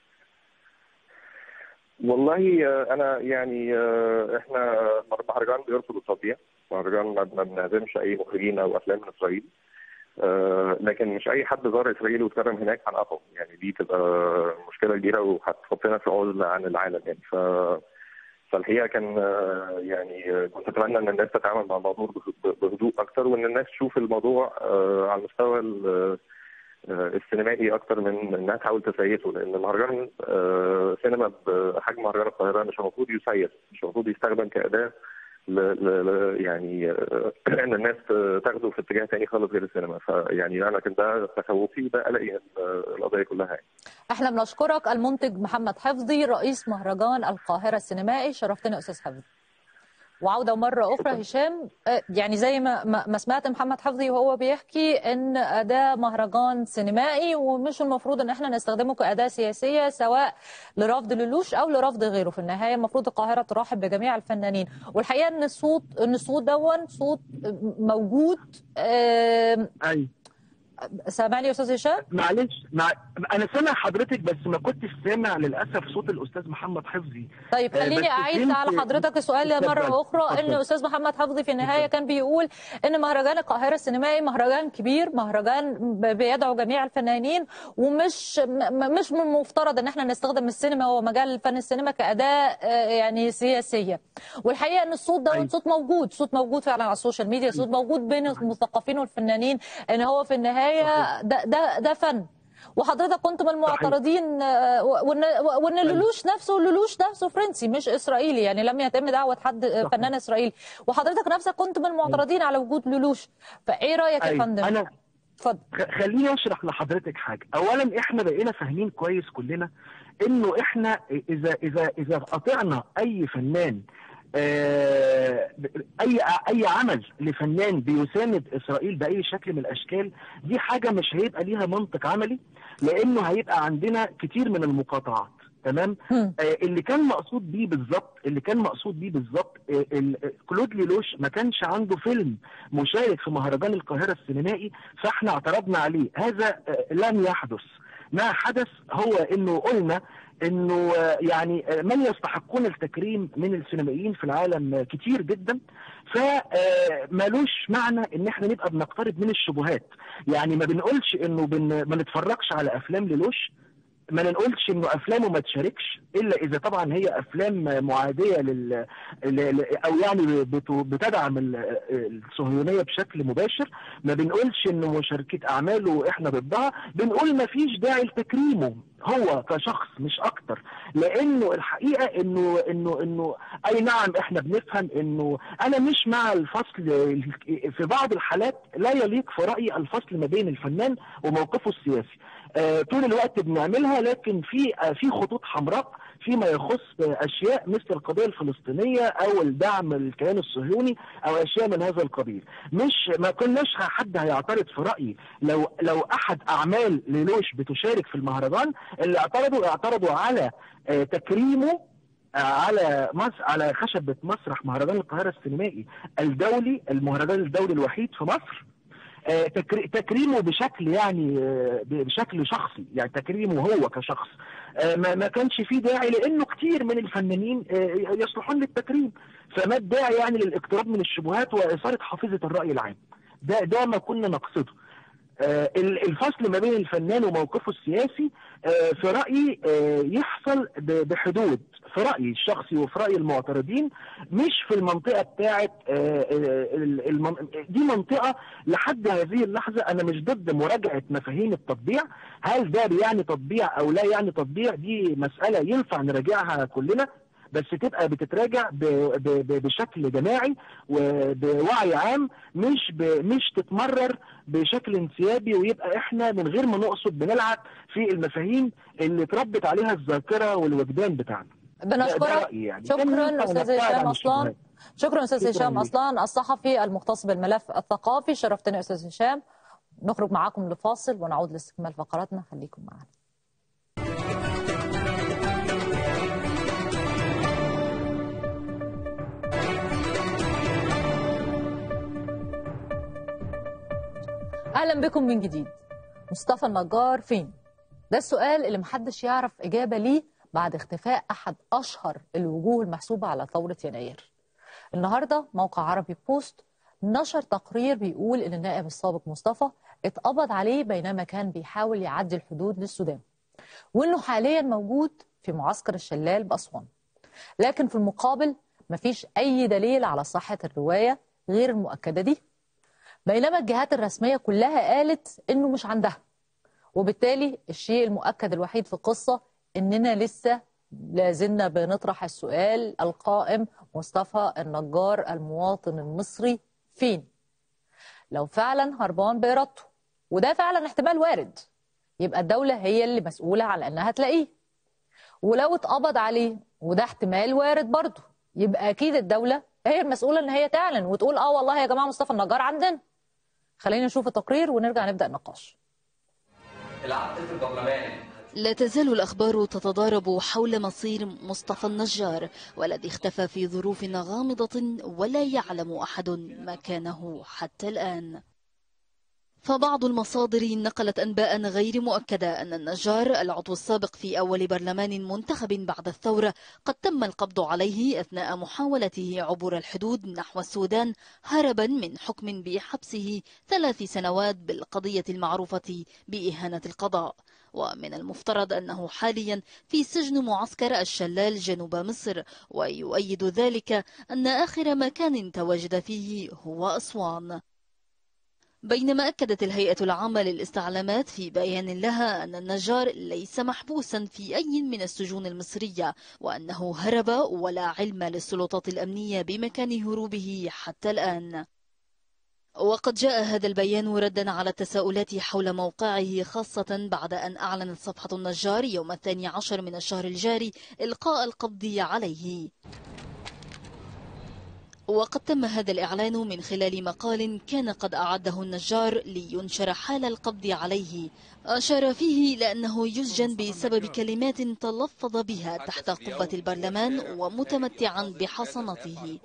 Speaker 5: والله أنا يعني إحنا مهرجان بيرفض التطبيع مهرجان ما بنعزمش أي مخرجين أو أفلام من إسرائيل آه لكن مش اي حد زار اسرائيل واتكرم هناك هنقطعه يعني دي تبقى مشكله كبيره وهتحطنا في عزله عن العالم يعني ف فالحقيقه كان آه يعني كنت اتمنى ان الناس تتعامل مع الموضوع بهدوء اكتر وان الناس تشوف الموضوع آه على المستوى السينمائي اكتر من انها تحاول تسيسه لان المهرجان سينما بحجم مهرجان القاهره مش المفروض يسيس مش المفروض يستخدم كاداه ل ل يعني ان الناس تاخده في اتجاه تاني خالص غير السينما فيعني انا كان ده تخوفي وده قلقي القضيه كلها يعني.
Speaker 1: احنا بنشكرك المنتج محمد حفظي رئيس مهرجان القاهره السينمائي شرفتنا استاذ حفظي وعودة مرة أخرى هشام يعني زي ما ما سمعت محمد حفظي وهو بيحكي إن ده مهرجان سينمائي ومش المفروض إن إحنا نستخدمه كأداة سياسية سواء لرفض لولوش أو لرفض غيره في النهاية المفروض القاهرة ترحب بجميع الفنانين والحقيقة إن الصوت إن الصوت دون صوت موجود
Speaker 4: أيوه
Speaker 1: سامعني يا استاذ هشام؟
Speaker 4: معلش مع... انا سامع حضرتك بس ما كنتش سامع للاسف صوت الاستاذ محمد حفظي
Speaker 1: طيب خليني اعيد على حضرتك السؤال مره اخرى ان الاستاذ محمد حفظي في النهايه كان بيقول ان مهرجان القاهره السينمائي مهرجان كبير مهرجان بيدعو جميع الفنانين ومش مش من المفترض ان احنا نستخدم السينما ومجال فن السينما كاداه يعني سياسيه والحقيقه ان الصوت ده صوت موجود صوت موجود فعلا على السوشيال ميديا صوت موجود بين المثقفين والفنانين ان هو في النهايه ده ده ده فن وحضرتك كنت من المعترضين آه، وان وان لولوش نفسه لولوش نفسه فرنسي مش اسرائيلي يعني لم يتم دعوه حد صحيح. فنان اسرائيلي وحضرتك نفسك كنت من المعترضين على وجود لولوش فايه رايك يا فندم؟
Speaker 4: انا اتفضل خليني اشرح لحضرتك حاجه اولا احنا بقينا فاهمين كويس كلنا انه احنا اذا اذا اذا قطعنا اي فنان آه، اي اي عمل لفنان بيساند اسرائيل باي شكل من الاشكال دي حاجه مش هيبقى ليها منطق عملي لانه هيبقى عندنا كتير من المقاطعات تمام آه اللي كان مقصود بيه بالظبط اللي كان مقصود بيه بالظبط آه كلود ليلوش ما كانش عنده فيلم مشارك في مهرجان القاهره السينمائي فاحنا اعترضنا عليه هذا آه لم يحدث ما حدث هو انه قلنا انه يعني من يستحقون التكريم من السينمائيين في العالم كتير جدا فمالوش معنى ان احنا نبقى بنقترب من الشبهات يعني ما بنقولش انه بن ما نتفرجش على افلام للوش ما نقولش انه افلامه ما تشاركش الا اذا طبعا هي افلام معاديه لل او يعني بتدعم الصهيونيه بشكل مباشر ما بنقولش انه مشاركه اعماله احنا ضدها بنقول ما فيش داعي لتكريمه هو كشخص مش اكتر لانه الحقيقه انه انه انه اي نعم احنا بنفهم انه انا مش مع الفصل في بعض الحالات لا يليق في رايي الفصل ما بين الفنان وموقفه السياسي آه طول الوقت بنعملها لكن في آه في خطوط حمراء فيما يخص اشياء مثل القضيه الفلسطينيه او الدعم الكيان الصهيوني او اشياء من هذا القبيل مش ما كناش حد هيعترض في رايي لو لو احد اعمال ليلوش بتشارك في المهرجان اللي اعترضوا اعترضوا على آه تكريمه على مصر على خشبه مسرح مهرجان القاهره السينمائي الدولي المهرجان الدولي الوحيد في مصر تكريمه بشكل يعني بشكل شخصي يعني تكريمه هو كشخص ما كانش فيه داعي لانه كتير من الفنانين يصلحون للتكريم فما الداعي يعني للاقتراب من الشبهات واثاره حافظه الراي العام ده ده ما كنا نقصده الفصل ما بين الفنان وموقفه السياسي في رايي يحصل بحدود في رايي الشخصي وفي راي المعترضين مش في المنطقه بتاعه دي منطقه لحد هذه اللحظه انا مش ضد مراجعه مفاهيم التطبيع هل ده يعني تطبيع او لا يعني تطبيع دي مساله ينفع نراجعها كلنا بس تبقى بتتراجع بشكل جماعي وبوعي عام مش مش تتمرر بشكل انسيابي ويبقى احنا من غير ما نقصد بنلعب في المفاهيم اللي اتربت عليها الذاكره والوجدان بتاعنا
Speaker 1: بنشكرك يعني. شكرا استاذ هشام اصلان شكرا استاذ هشام اصلان الصحفي المختص بالملف الثقافي شرفتني استاذ هشام نخرج معاكم لفاصل ونعود لاستكمال فقراتنا خليكم معنا اهلا بكم من جديد مصطفى النجار فين ده السؤال اللي محدش يعرف اجابه ليه بعد اختفاء احد اشهر الوجوه المحسوبه على ثوره يناير النهارده موقع عربي بوست نشر تقرير بيقول ان النائب السابق مصطفى اتقبض عليه بينما كان بيحاول يعدي الحدود للسودان وانه حاليا موجود في معسكر الشلال باسوان لكن في المقابل مفيش اي دليل على صحه الروايه غير المؤكده دي بينما الجهات الرسمية كلها قالت إنه مش عندها وبالتالي الشيء المؤكد الوحيد في القصة إننا لسه لازلنا بنطرح السؤال القائم مصطفى النجار المواطن المصري فين لو فعلا هربان بإرادته وده فعلا احتمال وارد يبقى الدولة هي اللي مسؤولة على أنها تلاقيه ولو اتقبض عليه وده احتمال وارد برضه يبقى أكيد الدولة هي المسؤولة إن هي تعلن وتقول آه والله يا جماعة مصطفى النجار عندنا خلينا نشوف التقرير ونرجع نبدأ النقاش
Speaker 6: العقد في البرلمان لا تزال الأخبار تتضارب حول مصير مصطفى النجار والذي اختفى في ظروف غامضة ولا يعلم أحد مكانه حتى الآن فبعض المصادر نقلت أنباء غير مؤكدة أن النجار العضو السابق في أول برلمان منتخب بعد الثورة قد تم القبض عليه أثناء محاولته عبور الحدود نحو السودان هربا من حكم بحبسه ثلاث سنوات بالقضية المعروفة بإهانة القضاء ومن المفترض أنه حاليا في سجن معسكر الشلال جنوب مصر ويؤيد ذلك أن آخر مكان تواجد فيه هو أسوان بينما أكدت الهيئة العامة للاستعلامات في بيان لها أن النجار ليس محبوسا في أي من السجون المصرية وأنه هرب ولا علم للسلطات الأمنية بمكان هروبه حتى الآن وقد جاء هذا البيان ردا على التساؤلات حول موقعه خاصة بعد أن أعلنت صفحة النجار يوم الثاني عشر من الشهر الجاري إلقاء القبض عليه وقد تم هذا الإعلان من خلال مقال كان قد أعده النجار لينشر حال القبض عليه أشار فيه لأنه يسجن بسبب كلمات تلفظ بها تحت قبة البرلمان ومتمتعا بحصنته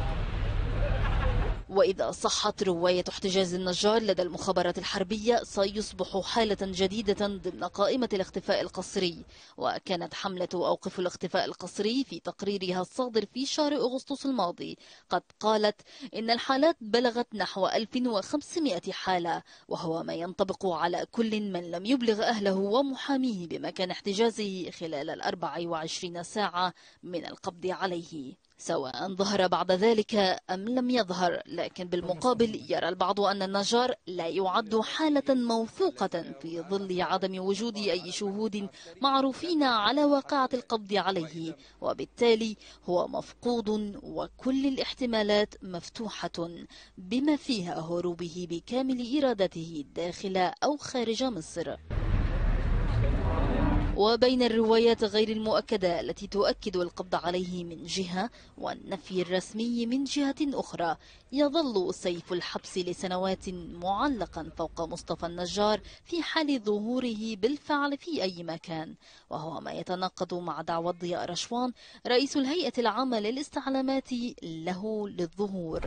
Speaker 6: وإذا صحت رواية احتجاز النجار لدى المخابرات الحربية سيصبح حالة جديدة ضمن قائمة الاختفاء القسري وكانت حملة أوقف الاختفاء القسري في تقريرها الصادر في شهر أغسطس الماضي قد قالت إن الحالات بلغت نحو 1500 حالة وهو ما ينطبق على كل من لم يبلغ أهله ومحاميه بمكان احتجازه خلال الأربع وعشرين ساعة من القبض عليه سواء ظهر بعد ذلك أم لم يظهر لكن بالمقابل يرى البعض أن النجار لا يعد حالة موثوقة في ظل عدم وجود أي شهود معروفين على واقعة القبض عليه وبالتالي هو مفقود وكل الاحتمالات مفتوحة بما فيها هروبه بكامل إرادته داخل أو خارج مصر وبين الروايات غير المؤكدة التي تؤكد القبض عليه من جهة والنفي الرسمي من جهة أخرى يظل سيف الحبس لسنوات معلقا فوق مصطفى النجار في حال ظهوره بالفعل في أي مكان وهو ما يتناقض مع دعوة ضياء رشوان رئيس الهيئة العامة للاستعلامات له للظهور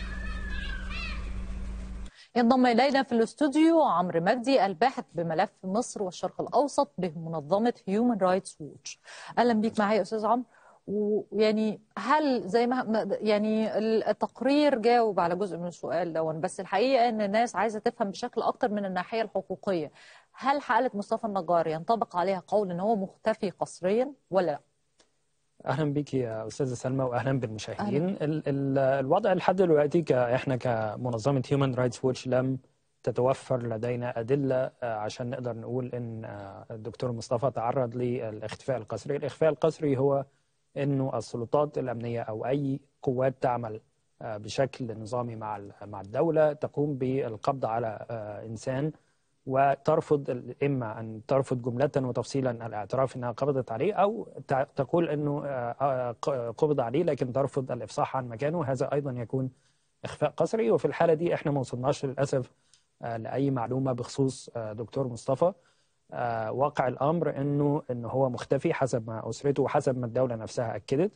Speaker 1: ينضم إلينا في الاستوديو عمرو مجدي الباحث بملف مصر والشرق الأوسط بمنظمة هيومن رايتس ووتش أهلا بيك معايا أستاذ عمرو ويعني هل زي ما يعني التقرير جاوب على جزء من السؤال ده بس الحقيقة أن الناس عايزة تفهم بشكل أكتر من الناحية الحقوقية هل حالة مصطفى النجار ينطبق عليها قول أن هو مختفي قسريا ولا لا؟
Speaker 7: اهلا بك يا استاذه سلمى واهلا بالمشاهدين ال ال الوضع لحد دلوقتي احنا كمنظمه هيومن رايتس ووتش لم تتوفر لدينا ادله عشان نقدر نقول ان الدكتور مصطفى تعرض للاختفاء القسري، الاختفاء القسري هو انه السلطات الامنيه او اي قوات تعمل بشكل نظامي مع مع الدوله تقوم بالقبض على انسان وترفض اما ان ترفض جمله وتفصيلا الاعتراف انها قبضت عليه او تقول انه قبض عليه لكن ترفض الافصاح عن مكانه هذا ايضا يكون اخفاء قسري وفي الحاله دي احنا ما وصلناش للاسف لاي معلومه بخصوص دكتور مصطفى واقع الامر انه انه هو مختفي حسب ما اسرته وحسب ما الدوله نفسها اكدت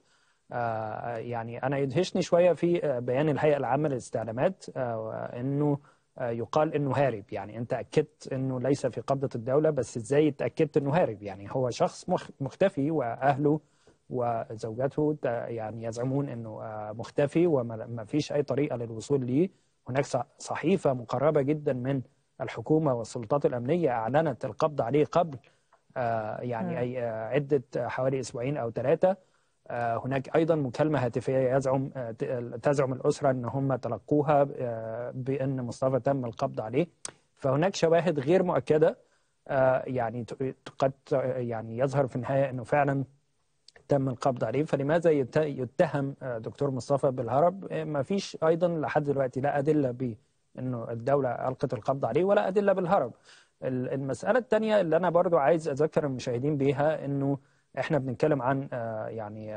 Speaker 7: يعني انا يدهشني شويه في بيان الهيئه العامه للاستعلامات انه يقال انه هارب يعني انت اكدت انه ليس في قبضه الدوله بس ازاي اتاكدت انه هارب يعني هو شخص مختفي واهله وزوجته يعني يزعمون انه مختفي وما فيش اي طريقه للوصول ليه هناك صحيفه مقربه جدا من الحكومه والسلطات الامنيه اعلنت القبض عليه قبل يعني اي عده حوالي اسبوعين او ثلاثه هناك ايضا مكالمه هاتفيه يزعم تزعم الاسره ان هم تلقوها بان مصطفى تم القبض عليه فهناك شواهد غير مؤكده يعني قد يعني يظهر في النهايه انه فعلا تم القبض عليه فلماذا يتهم دكتور مصطفى بالهرب ما فيش ايضا لحد دلوقتي لا ادله بانه الدوله القت القبض عليه ولا ادله بالهرب المساله الثانيه اللي انا برضو عايز اذكر المشاهدين بيها انه احنا بنتكلم عن يعني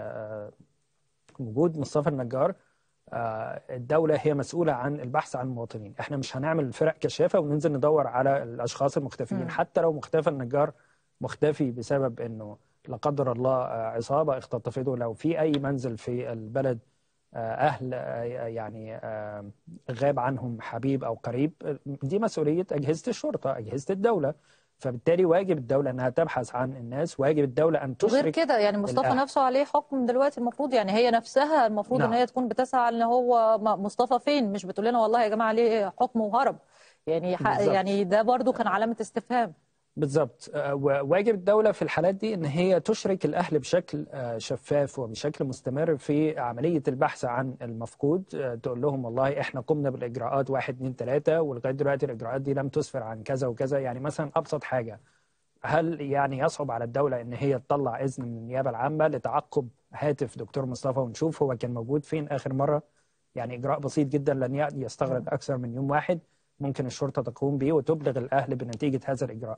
Speaker 7: وجود مصطفى النجار الدولة هي مسؤولة عن البحث عن المواطنين احنا مش هنعمل فرق كشافة وننزل ندور على الأشخاص المختفيين حتى لو مختفى النجار مختفي بسبب انه لا قدر الله عصابة اختطفته لو في أي منزل في البلد أهل يعني غاب عنهم حبيب أو قريب دي مسؤولية أجهزة الشرطة أجهزة الدولة فبالتالي واجب الدولة أنها تبحث عن الناس واجب الدولة أن تشرك
Speaker 1: غير كده يعني مصطفى الأهل. نفسه عليه حكم دلوقتي المفروض يعني هي نفسها المفروض نعم. أن هي تكون بتسعى أن هو مصطفى فين مش بتقول لنا والله يا جماعة عليه حكم وهرب يعني بالزبط. يعني ده برضو كان علامة استفهام
Speaker 7: بالضبط وواجب الدولة في الحالات دي إن هي تشرك الأهل بشكل شفاف وبشكل مستمر في عملية البحث عن المفقود تقول لهم والله إحنا قمنا بالإجراءات واحد اتنين تلاتة ولغاية دلوقتي الإجراءات دي لم تسفر عن كذا وكذا يعني مثلا أبسط حاجة هل يعني يصعب على الدولة إن هي تطلع إذن من النيابة العامة لتعقب هاتف دكتور مصطفى ونشوف هو كان موجود فين آخر مرة يعني إجراء بسيط جدا لن يستغرق أكثر من يوم واحد ممكن الشرطة تقوم به وتبلغ الأهل بنتيجة هذا الإجراء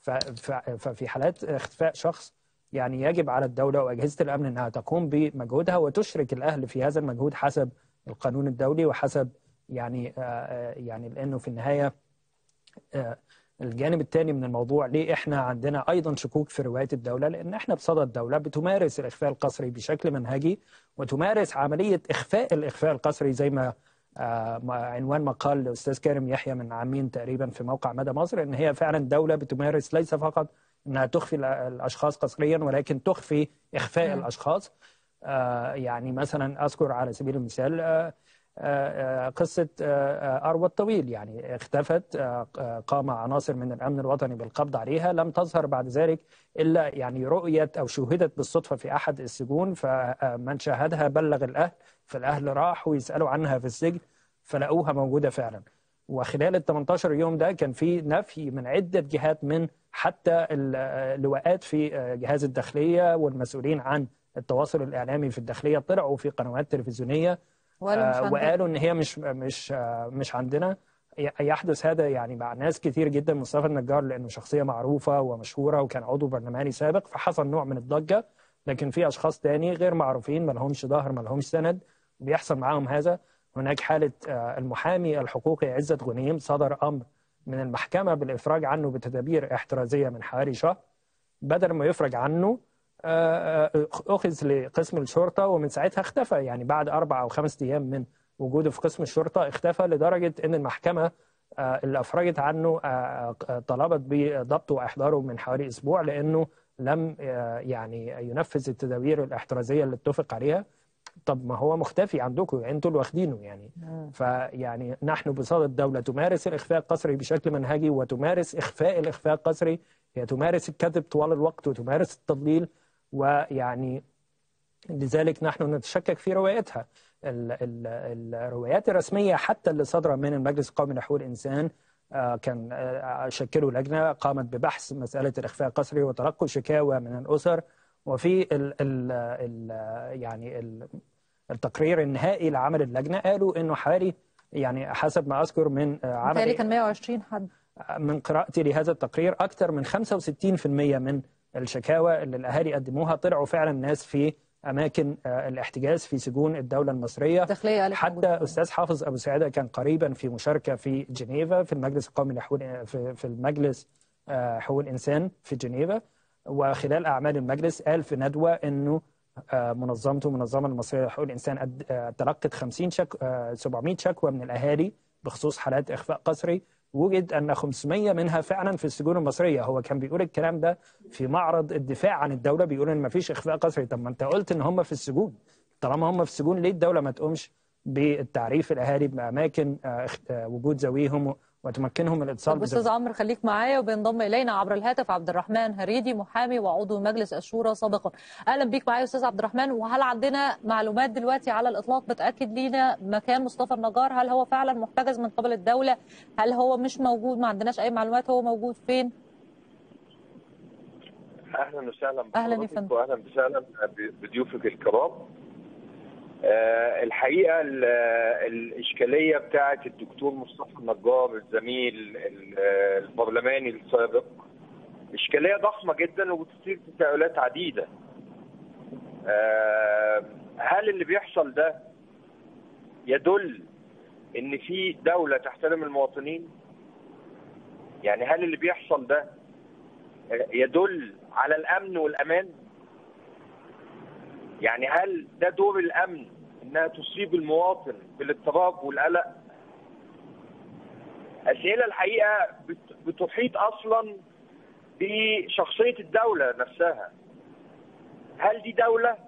Speaker 7: ففي حالات اختفاء شخص يعني يجب على الدولة وأجهزة الأمن أنها تقوم بمجهودها وتشرك الأهل في هذا المجهود حسب القانون الدولي وحسب يعني يعني لأنه في النهاية الجانب الثاني من الموضوع ليه احنا عندنا ايضا شكوك في روايه الدوله لان احنا بصدد الدوله بتمارس الاخفاء القسري بشكل منهجي وتمارس عمليه اخفاء الاخفاء القسري زي ما عنوان مقال الاستاذ كارم يحيى من عامين تقريبا في موقع مدى مصر ان هي فعلا دوله بتمارس ليس فقط انها تخفي الاشخاص قسريا ولكن تخفي اخفاء م. الاشخاص يعني مثلا اذكر على سبيل المثال قصة أروى الطويل يعني اختفت قام عناصر من الأمن الوطني بالقبض عليها لم تظهر بعد ذلك إلا يعني رؤيت أو شوهدت بالصدفة في أحد السجون فمن شاهدها بلغ الأهل فالأهل راحوا يسألوا عنها في السجن فلقوها موجودة فعلا وخلال ال 18 يوم ده كان في نفي من عدة جهات من حتى اللواءات في جهاز الداخلية والمسؤولين عن التواصل الإعلامي في الداخلية طلعوا في قنوات تلفزيونية آه وقالوا ان هي مش مش آه مش عندنا يحدث هذا يعني مع ناس كتير جدا مصطفى النجار لانه شخصيه معروفه ومشهوره وكان عضو برلماني سابق فحصل نوع من الضجه لكن في اشخاص تاني غير معروفين ما لهمش ظهر ما لهمش سند بيحصل معاهم هذا هناك حاله آه المحامي الحقوقي عزت غنيم صدر امر من المحكمه بالافراج عنه بتدابير احترازيه من حوالي شهر بدل ما يفرج عنه اخذ لقسم الشرطه ومن ساعتها اختفى يعني بعد اربع او خمس ايام من وجوده في قسم الشرطه اختفى لدرجه ان المحكمه اللي افرجت عنه طلبت بضبطه واحضاره من حوالي اسبوع لانه لم يعني ينفذ التدابير الاحترازيه اللي اتفق عليها طب ما هو مختفي عندكم انتوا اللي واخدينه يعني فيعني نحن بصدد الدوله تمارس الاخفاء القسري بشكل منهجي وتمارس اخفاء الاخفاء القسري هي تمارس الكذب طوال الوقت وتمارس التضليل ويعني لذلك نحن نتشكك في روايتها ال ال الروايات الرسمية حتى اللي صدر من المجلس القومي لحقوق الإنسان كان شكلوا لجنة قامت ببحث مسألة الإخفاء القسري وتلقوا شكاوى من الأسر وفي ال ال ال يعني ال التقرير النهائي لعمل اللجنة قالوا إنه حوالي يعني حسب ما أذكر من
Speaker 1: عمل كان 120 حد
Speaker 7: من قراءتي لهذا التقرير أكثر من 65% من الشكاوى اللي الاهالي قدموها طلعوا فعلا ناس في اماكن الاحتجاز في سجون الدوله المصريه
Speaker 1: داخلية
Speaker 7: حتى استاذ حافظ ابو سعاده كان قريبا في مشاركه في جنيفا في المجلس القومي لحقوق في, في المجلس حقوق الانسان في جنيفا وخلال اعمال المجلس قال في ندوه انه منظمته المنظمه المصريه لحقوق الانسان تلقت 50 شك 700 شكوى من الاهالي بخصوص حالات اخفاء قسري وجد ان 500 منها فعلا في السجون المصريه هو كان بيقول الكلام ده في معرض الدفاع عن الدوله بيقول ان ما فيش اخفاء قسري طب ما انت قلت ان هم في السجون طالما هم في السجون ليه الدوله ما تقومش بالتعريف الاهالي باماكن وجود ذويهم وتمكنهم من الاتصال
Speaker 1: طب استاذ عمرو خليك معايا وبينضم الينا عبر الهاتف عبد الرحمن هريدي محامي وعضو مجلس الشورى سابقا اهلا بيك معايا استاذ عبد الرحمن وهل عندنا معلومات دلوقتي على الاطلاق بتاكد لينا مكان مصطفى النجار هل هو فعلا محتجز من قبل الدوله هل هو مش موجود ما عندناش اي معلومات هو موجود فين
Speaker 5: اهلا وسهلا
Speaker 1: اهلا يا فندم
Speaker 5: واهلا وسهلا بضيوفك الكرام أه الحقيقه الاشكاليه بتاعه الدكتور مصطفى النجار الزميل البرلماني السابق اشكاليه ضخمه جدا وبتثير تساؤلات عديده أه هل اللي بيحصل ده يدل ان في دوله تحترم المواطنين يعني هل اللي بيحصل ده يدل على الامن والامان يعني هل ده دور الامن انها تصيب المواطن بالاضطراب والقلق اسئله الحقيقه بتحيط اصلا بشخصيه الدوله نفسها هل دي دوله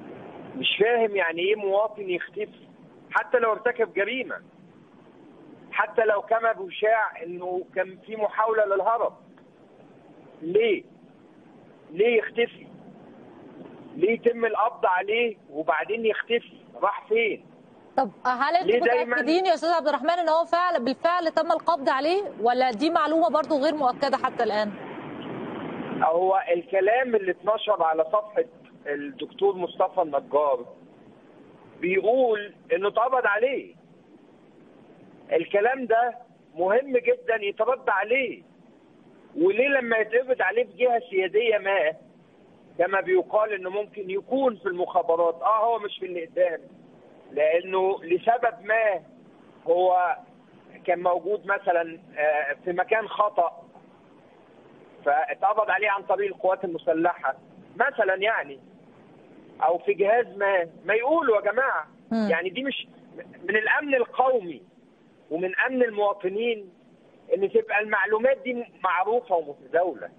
Speaker 5: مش فاهم يعني ايه مواطن يختفي حتى لو ارتكب جريمه
Speaker 8: حتى لو كما بيشاع انه كان في محاوله للهرب ليه؟ ليه يختفي؟ ليه يتم القبض عليه وبعدين يختفي؟ راح فين؟
Speaker 1: طب هل انتم متاكدين يا استاذ عبد الرحمن ان هو فعلا بالفعل تم القبض عليه ولا دي معلومه برضو غير مؤكده حتى الان؟
Speaker 8: هو الكلام اللي اتنشر على صفحه الدكتور مصطفى النجار بيقول انه اتقبض عليه الكلام ده مهم جدا يترد عليه وليه لما يتقبض عليه في جهه سياديه ما كما بيقال انه ممكن يكون في المخابرات اه هو مش في الاقدام لانه لسبب ما هو كان موجود مثلا في مكان خطا فاتقبض عليه عن طريق القوات المسلحه مثلا يعني او في جهاز ما ما يقولوا يا جماعه م. يعني دي مش من الامن القومي ومن امن المواطنين ان تبقى المعلومات دي معروفه ومتداوله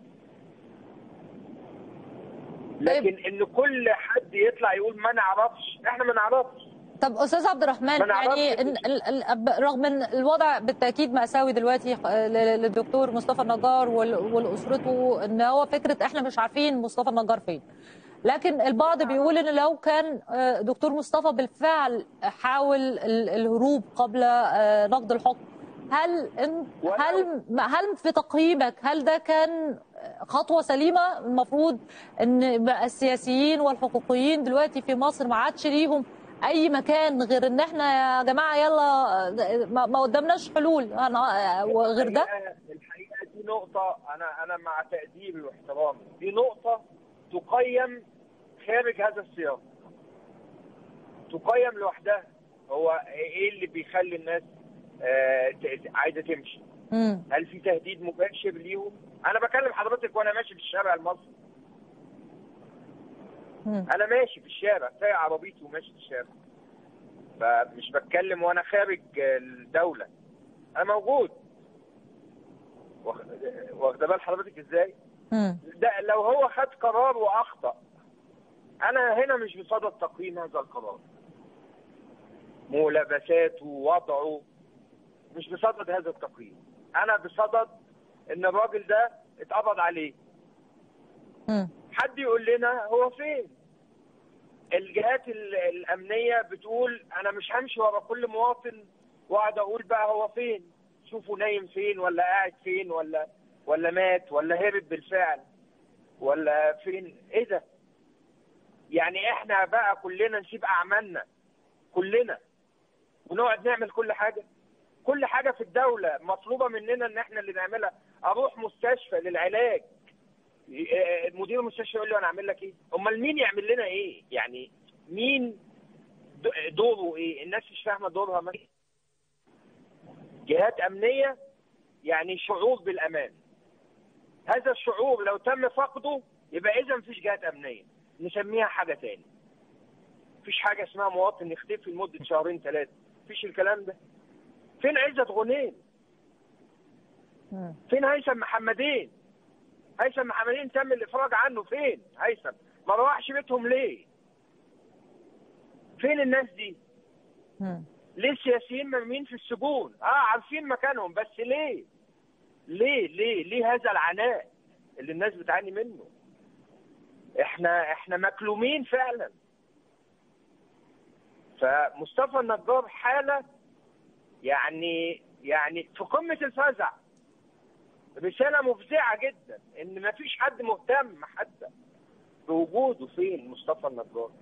Speaker 8: لكن ان كل حد يطلع يقول ما نعرفش احنا ما نعرفش
Speaker 1: طب استاذ عبد الرحمن يعني رغم ان الوضع بالتاكيد ماساوي دلوقتي للدكتور مصطفى النجار ولاسرته ان هو فكره احنا مش عارفين مصطفى النجار فين لكن البعض بيقول ان لو كان دكتور مصطفى بالفعل حاول الهروب قبل نقض الحكم هل هل هل في تقييمك هل ده كان خطوه سليمه المفروض ان السياسيين والحقوقيين دلوقتي في مصر ما عادش ليهم اي مكان غير ان احنا يا جماعه يلا ما قدامناش حلول غير ده
Speaker 8: الحقيقه دي نقطه انا انا مع تقديري واحترامي دي نقطه تقيم خارج هذا السياق تقيم لوحدها هو ايه اللي بيخلي الناس آه عايزه تمشي
Speaker 1: مم.
Speaker 8: هل في تهديد مباشر ليهم انا بكلم حضرتك وانا ماشي في الشارع المصري
Speaker 1: مم.
Speaker 8: انا ماشي في الشارع سايق عربيتي وماشي في الشارع فمش بتكلم وانا خارج الدوله انا موجود واخده بال حضرتك ازاي
Speaker 1: مم.
Speaker 8: ده لو هو خد قرار واخطا انا هنا مش بصدد تقييم هذا القرار ملابساته ووضعه مش بصدد هذا التقييم انا بصدد ان الراجل ده اتقبض عليه
Speaker 1: مم.
Speaker 8: حد يقول لنا هو فين الجهات الامنيه بتقول انا مش همشي ورا كل مواطن واقعد اقول بقى هو فين شوفوا نايم فين ولا قاعد فين ولا ولا مات ولا هرب بالفعل ولا فين ايه ده يعني احنا بقى كلنا نسيب اعمالنا كلنا ونقعد نعمل كل حاجه كل حاجه في الدوله مطلوبه مننا ان احنا اللي نعملها اروح مستشفى للعلاج مدير المستشفى يقول لي انا اعمل لك ايه امال مين يعمل لنا ايه يعني مين دوره ايه الناس مش فاهمه دورها مثلا جهات امنيه يعني شعور بالامان هذا الشعور لو تم فقده يبقى اذا مفيش جهات امنيه نسميها حاجه تاني مفيش حاجه اسمها مواطن يختفي لمده شهرين ثلاثه مفيش الكلام ده فين عزت غنيم فين هيثم محمدين هيثم محمدين تم الافراج عنه فين هيثم ما روحش بيتهم ليه فين الناس دي
Speaker 1: مم.
Speaker 8: ليه السياسيين مرميين في السجون اه عارفين مكانهم بس ليه ليه ليه ليه هذا العناء اللي الناس بتعاني منه احنا احنا مكلومين فعلا فمصطفى النجار حاله يعني يعني في قمه الفزع رساله مفزعه جدا ان ما فيش حد مهتم حتى بوجوده فين مصطفى النجار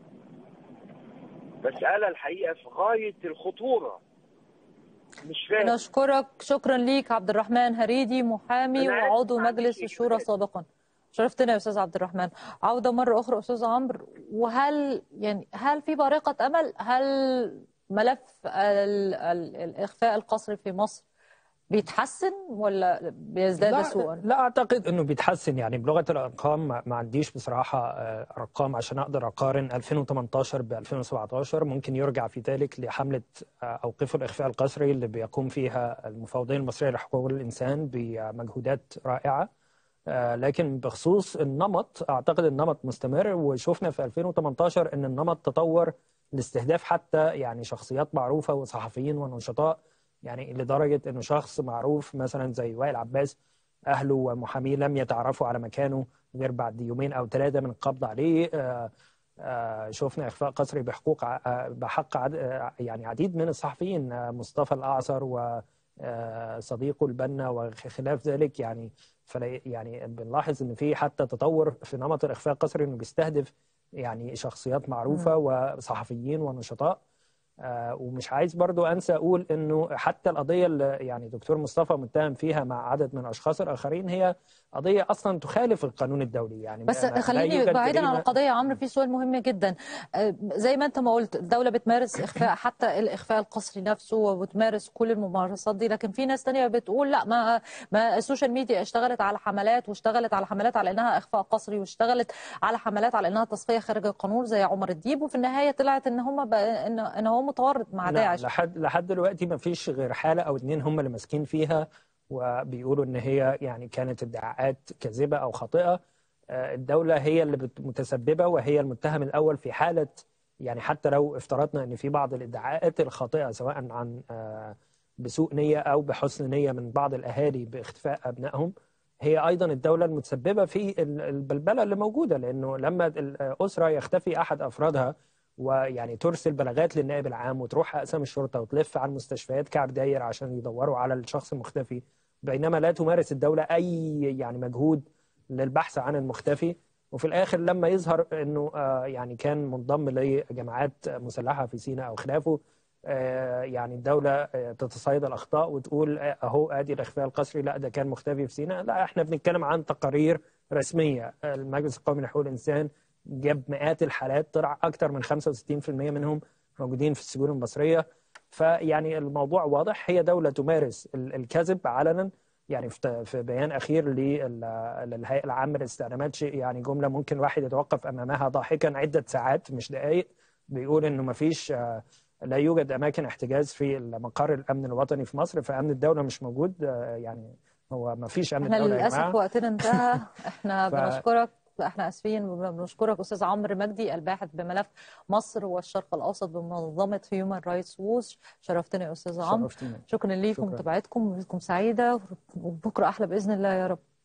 Speaker 8: مساله الحقيقه في غايه الخطوره مش فاهم
Speaker 1: نشكرك شكرا ليك عبد الرحمن هريدي محامي وعضو مجلس الشورى سابقا شرفتنا يا استاذ عبد الرحمن عوده مره اخرى استاذ عمرو وهل يعني هل في بارقه امل هل ملف ال ال الاخفاء القسري في مصر بيتحسن ولا بيزداد
Speaker 7: لا
Speaker 1: سوءا؟
Speaker 7: لا اعتقد انه بيتحسن يعني بلغه الارقام ما عنديش بصراحه ارقام عشان اقدر اقارن 2018 ب 2017 ممكن يرجع في ذلك لحمله اوقفوا الاخفاء القسري اللي بيقوم فيها المفوضيه المصريه لحقوق الانسان بمجهودات رائعه لكن بخصوص النمط اعتقد النمط مستمر وشفنا في 2018 ان النمط تطور لاستهداف حتى يعني شخصيات معروفه وصحفيين ونشطاء يعني لدرجه انه شخص معروف مثلا زي وائل عباس اهله ومحاميه لم يتعرفوا على مكانه غير بعد يومين او ثلاثه من القبض عليه آه، آه، شفنا اخفاء قسري بحقوق بحق يعني عديد من الصحفيين مصطفى الاعصر وصديقه البنا وخلاف ذلك يعني فلا يعني بنلاحظ ان في حتى تطور في نمط الاخفاء القسري انه بيستهدف يعني شخصيات معروفه وصحفيين ونشطاء آه، ومش عايز برضو انسى اقول انه حتى القضيه اللي يعني دكتور مصطفى متهم فيها مع عدد من الاشخاص الاخرين هي قضيه اصلا تخالف القانون الدولي يعني
Speaker 1: بس خليني بعيدا عن القضيه يا عمرو في سؤال مهم جدا آه، زي ما انت ما قلت الدوله بتمارس اخفاء حتى الاخفاء القسري نفسه وبتمارس كل الممارسات دي لكن في ناس ثانيه بتقول لا ما ما السوشيال ميديا اشتغلت على حملات واشتغلت على حملات على انها اخفاء قسري واشتغلت على حملات على انها تصفيه خارج القانون زي عمر الديب وفي النهايه طلعت ان هم ان ان هو متورط مع داعش
Speaker 7: لحد لحد دلوقتي ما فيش غير حاله او اثنين هم اللي ماسكين فيها وبيقولوا ان هي يعني كانت ادعاءات كاذبه او خاطئه آه، الدوله هي اللي متسببه وهي المتهم الاول في حاله يعني حتى لو افترضنا ان في بعض الادعاءات الخاطئه سواء عن آه، بسوء نيه او بحسن نيه من بعض الاهالي باختفاء ابنائهم هي ايضا الدوله المتسببه في البلبله اللي موجوده لانه لما الاسره يختفي احد افرادها ويعني ترسل بلاغات للنائب العام وتروح اقسام الشرطه وتلف على المستشفيات كعب داير عشان يدوروا على الشخص المختفي بينما لا تمارس الدوله اي يعني مجهود للبحث عن المختفي وفي الاخر لما يظهر انه آه، يعني كان منضم لجماعات مسلحه في سيناء او خلافه آه، يعني الدوله آه، تتصيد الاخطاء وتقول اهو ادي الاخفاء القسري لا ده كان مختفي في سيناء لا احنا بنتكلم عن تقارير رسميه المجلس القومي لحقوق الانسان جاب مئات الحالات طلع اكثر من 65% منهم موجودين في السجون المصريه فيعني الموضوع واضح هي دوله تمارس الكذب علنا يعني في بيان اخير للهيئه العامه للاستعلامات شيء يعني جمله ممكن الواحد يتوقف امامها ضاحكا عده ساعات مش دقائق بيقول انه ما فيش لا يوجد اماكن احتجاز في مقر الامن الوطني في مصر فامن الدوله مش موجود يعني هو ما فيش امن
Speaker 1: الدوله احنا للاسف وقتنا انتهى احنا ف... بنشكرك احنا اسفين بنشكرك استاذ عمرو مجدي الباحث بملف مصر والشرق الاوسط بمنظمه هيومن رايتس ووش شرفتنا يا استاذ عمرو شكرا ليكم ومتابعتكم وليكم سعيده وبكره احلى باذن الله يا رب